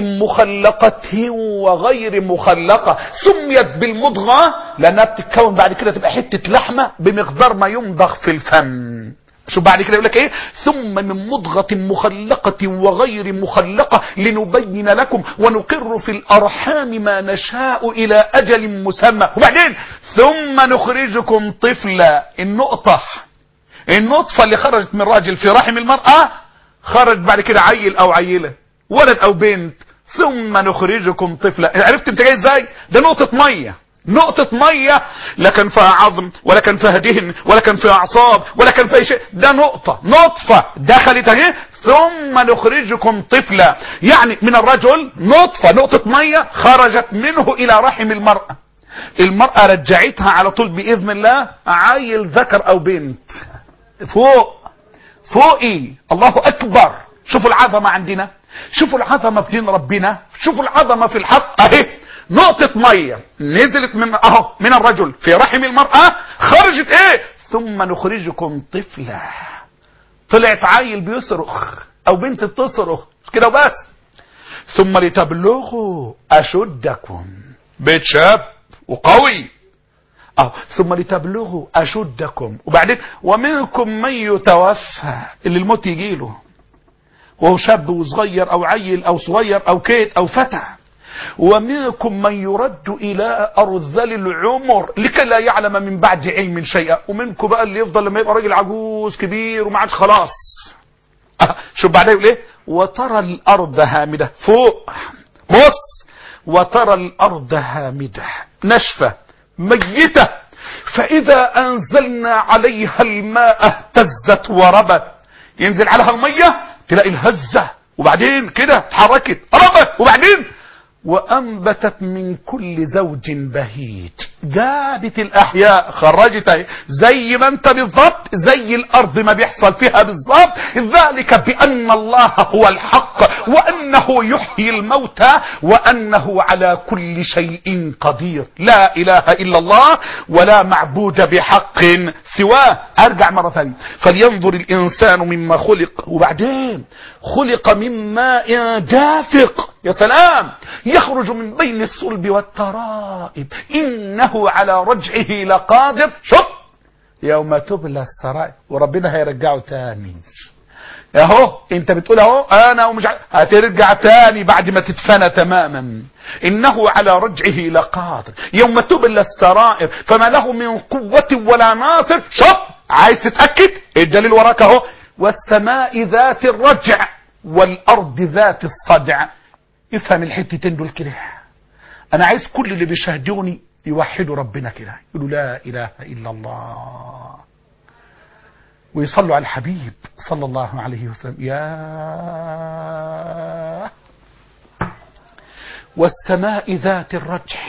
مخلقة وغير مخلقة سميت بالمضغة لأنها بتتكون بعد كده تبقى حتة لحمة بمقدار ما يمضغ في الفم شوف بعد كده يقول لك ايه ثم من مضغة مخلقة وغير مخلقة لنبين لكم ونقر في الأرحام ما نشاء إلى أجل مسمى وبعدين ثم نخرجكم طفلا النقطة النطفة اللي خرجت من راجل في رحم المرأة خرج بعد كده عيل او عيلة ولد او بنت ثم نخرجكم طفلا عرفت انت جاي ازاي ده نقطة مية نقطة مية لا كان فيها عظم ولا كان فيها دهن ولا كان فيها اعصاب ولا كان فيها شيء ده نقطة نطفة دخلت اهي ثم نخرجكم طفلا يعني من الرجل نطفة نقطة مية خرجت منه الى رحم المرأة المرأة رجعتها على طول بإذن الله عيل ذكر أو بنت فوق فوقي الله أكبر شوفوا العظمة عندنا شوفوا العظمة في دين ربنا شوفوا العظمة في الحق أهي نقطة مية نزلت من أهو من الرجل في رحم المرأة خرجت إيه ثم نخرجكم طفلا طلعت عيل بيصرخ أو بنت بتصرخ كده وبس ثم لتبلغوا أشدكم بيت شاب وقوي أو ثم لتبلغوا أشدكم وبعدين ومنكم من يتوفى اللي الموت يجيله وهو شاب وصغير أو عيل أو صغير أو كيت أو فتى ومنكم من يرد الى ارذل العمر لكي لا يعلم من بعد علم شيئا ومنكم بقى اللي يفضل لما يبقى راجل عجوز كبير وما عادش خلاص أه شوف بعدها يقول ايه وترى الارض هامده فوق بص وترى الارض هامده ناشفه ميته فاذا انزلنا عليها الماء اهتزت وربت ينزل عليها الميه تلاقي الهزه وبعدين كده اتحركت ربت وبعدين وانبتت من كل زوج بهيج جابت الاحياء خرجت اهي زي ما انت بالضبط زي الارض ما بيحصل فيها بالضبط ذلك بان الله هو الحق وانه يحيي الموتى وانه على كل شيء قدير لا اله الا الله ولا معبود بحق سواه ارجع مره ثانيه فلينظر الانسان مما خلق وبعدين خلق من ماء دافق يا سلام يخرج من بين الصلب والترائب انه على رجعه لقادر شوف يوم تبلى السرائر وربنا هيرجعه تاني اهو انت بتقول اهو انا ومش ع... هترجع تاني بعد ما تتفنى تماما انه على رجعه لقادر يوم تبلى السرائر فما له من قوة ولا ناصر شوف عايز تتأكد الدليل وراك اهو والسماء ذات الرجع والارض ذات الصدع افهم الحتتين دول كده انا عايز كل اللي بيشاهدوني يوحدوا ربنا كده يقولوا لا اله الا الله ويصلوا على الحبيب صلى الله عليه وسلم يا والسماء ذات الرجع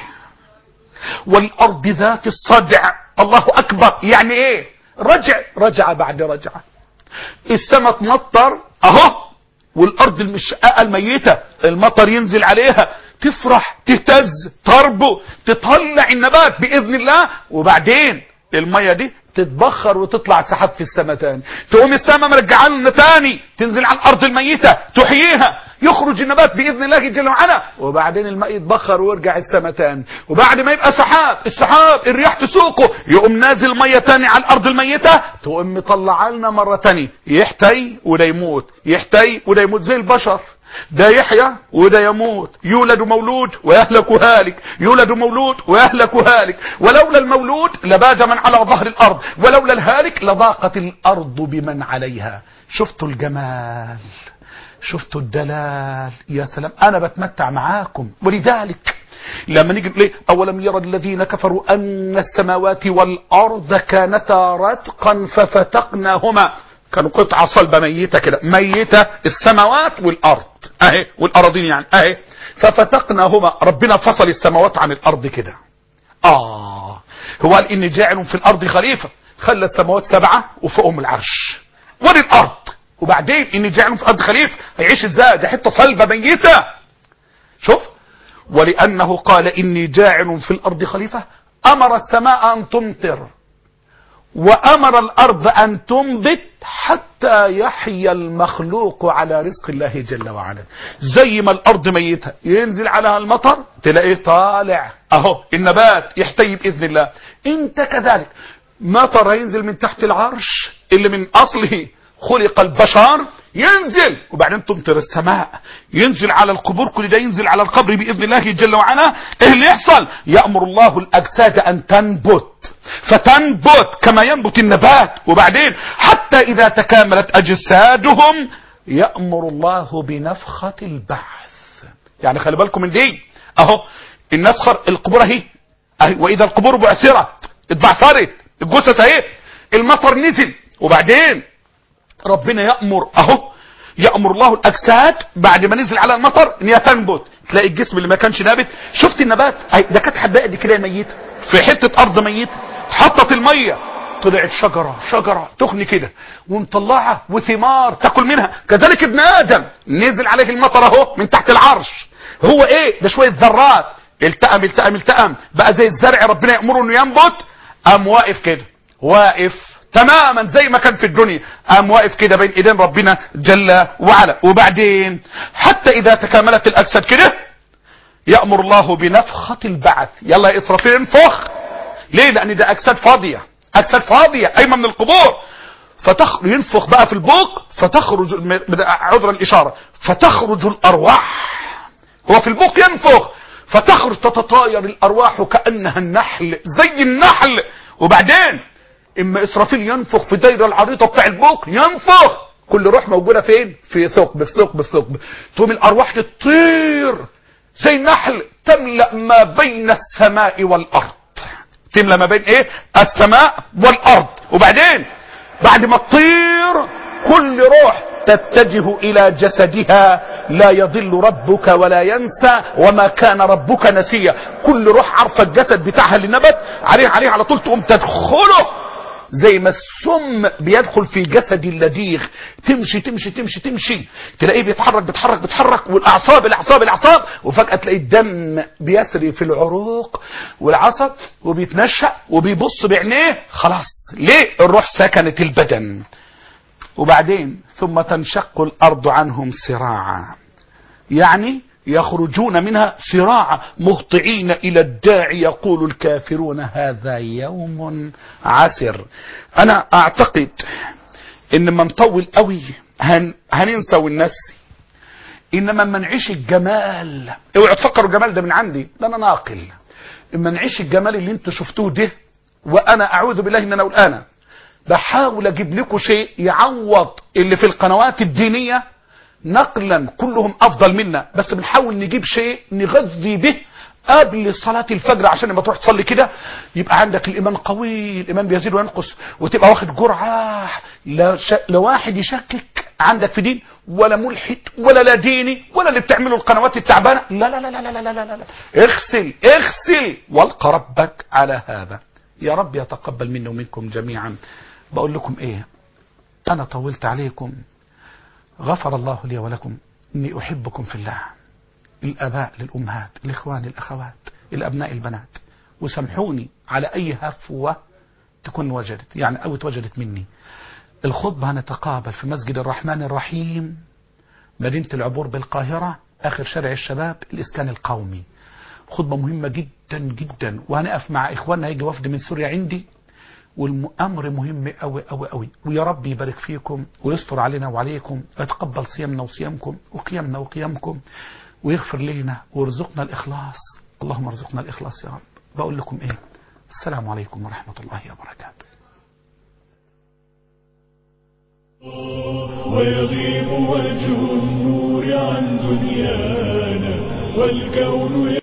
والارض ذات الصدع الله اكبر يعني ايه رجع رجع بعد رجعه السماء تمطر اهو والارض المشققه الميته المطر ينزل عليها تفرح تهتز تربو تطلع النبات باذن الله وبعدين الميه دي تتبخر وتطلع سحاب في السماء تاني تقوم السماء مرجعه لنا تاني تنزل على الارض الميته تحييها يخرج النبات باذن الله جل وعلا وبعدين الماء يتبخر ويرجع السماء تاني وبعد ما يبقى سحاب السحاب الرياح تسوقه يقوم نازل ميه تاني على الارض الميته تقوم مطلعه لنا مره تاني يحتي وده يموت يحتي وده يموت زي البشر ده يحيى وده يموت يولد مولود ويهلك هالك يولد مولود ويهلك هالك ولولا المولود لباد من على ظهر الارض ولولا الهالك لضاقت الارض بمن عليها شفتوا الجمال شفتوا الدلال يا سلام انا بتمتع معاكم ولذلك لما نيجي نقول اولم يرى الذين كفروا ان السماوات والارض كانتا رتقا ففتقناهما كانوا قطعة صلبة ميتة كده ميتة السماوات والأرض أهي والأراضين يعني أهي ففتقناهما ربنا فصل السماوات عن الأرض كده آه هو قال إني جاعل في الأرض خليفة خلى السماوات سبعة وفوقهم العرش وللأرض وبعدين إني جاعل في الأرض خليفة هيعيش إزاي ده حتة صلبة ميتة شوف ولأنه قال إني جاعل في الأرض خليفة أمر السماء أن تمطر وامر الارض ان تنبت حتى يحيا المخلوق على رزق الله جل وعلا زي ما الارض ميتة ينزل عليها المطر تلاقيه طالع اهو النبات يحتي باذن الله انت كذلك مطر هينزل من تحت العرش اللي من اصله خلق البشر ينزل وبعدين تمطر السماء ينزل على القبور كل ده ينزل على القبر باذن الله جل وعلا ايه اللي يحصل يامر الله الاجساد ان تنبت فتنبت كما ينبت النبات وبعدين حتى اذا تكاملت اجسادهم يامر الله بنفخه البعث يعني خلي بالكم من دي اهو النسخر القبور اهي اهي واذا القبور بعثرت اتبعثرت الجثث اهي المطر نزل وبعدين ربنا يأمر اهو يأمر الله الاجساد بعد ما نزل على المطر ان هي تنبت تلاقي الجسم اللي ما كانش نابت شفت النبات ده كانت حبايه دي كده ميته في حته ارض ميته حطت الميه طلعت شجرة شجرة تخني كده ومطلعة وثمار تاكل منها كذلك ابن ادم نزل عليه المطر اهو من تحت العرش هو ايه ده شوية ذرات التأم التأم التأم بقى زي الزرع ربنا يأمره انه ينبت قام واقف كده واقف تماما زي ما كان في الدنيا قام واقف كده بين ايدين ربنا جل وعلا وبعدين حتى اذا تكاملت الاجساد كده يأمر الله بنفخة البعث يلا يا اسرافيل انفخ ليه لان ده اجساد فاضية اجساد فاضية ايمن من القبور فتخ ينفخ بقى في البوق فتخرج عذر الاشارة فتخرج الارواح هو في البوق ينفخ فتخرج تتطاير الارواح كانها النحل زي النحل وبعدين اما اسرافيل ينفخ في دايره العريضه بتاع البوق ينفخ كل روح موجوده فين في ثقب في ثقب في ثقب تقوم الارواح تطير زي النحل تملا ما بين السماء والارض تملا ما بين ايه السماء والارض وبعدين بعد ما تطير كل روح تتجه الى جسدها لا يضل ربك ولا ينسى وما كان ربك نسيا كل روح عارفه الجسد بتاعها اللي نبت عليه عليه على طول تقوم تدخله زي ما السم بيدخل في جسد اللديغ تمشي تمشي تمشي تمشي تلاقيه بيتحرك بيتحرك بيتحرك والاعصاب الاعصاب الاعصاب وفجاه تلاقي الدم بيسري في العروق والعصب وبيتنشأ وبيبص بعينيه خلاص ليه الروح سكنت البدن وبعدين ثم تنشق الارض عنهم سراعا يعني يخرجون منها سراعا مهطعين الى الداعي يقول الكافرون هذا يوم عسر انا اعتقد ان ما نطول قوي هن هننسى وننسي انما ما نعيش الجمال اوعوا تفكروا الجمال ده من عندي ده انا ناقل اما نعيش الجمال اللي انتوا شفتوه ده وانا اعوذ بالله ان انا اقول انا بحاول اجيب لكم شيء يعوض اللي في القنوات الدينيه نقلا كلهم افضل منا بس بنحاول نجيب شيء نغذي به قبل صلاة الفجر عشان لما تروح تصلي كده يبقى عندك الإيمان قوي الإيمان بيزيد وينقص وتبقى واخد جرعة لا, ش... لا واحد يشكك عندك في دين ولا ملحد ولا لا ديني ولا اللي بتعمله القنوات التعبانة لا لا لا لا لا لا لا لا, لا. اغسل اغسل والقى ربك على هذا يا رب يتقبل مني ومنكم جميعا بقول لكم ايه انا طولت عليكم غفر الله لي ولكم اني احبكم في الله الاباء للامهات الاخوان الاخوات الابناء البنات وسامحوني على اي هفوه تكون وجدت يعني او اتوجدت مني الخطبه هنتقابل في مسجد الرحمن الرحيم مدينه العبور بالقاهره اخر شارع الشباب الاسكان القومي خطبه مهمه جدا جدا وهنقف مع اخواننا هيجي وفد من سوريا عندي والامر مهم قوي قوي قوي ويا رب يبارك فيكم ويستر علينا وعليكم ويتقبل صيامنا وصيامكم وقيامنا وقيامكم ويغفر لنا ويرزقنا الاخلاص اللهم ارزقنا الاخلاص يا رب بقول لكم ايه السلام عليكم ورحمه الله وبركاته ويغيب وجه النور عن دنيانا والكون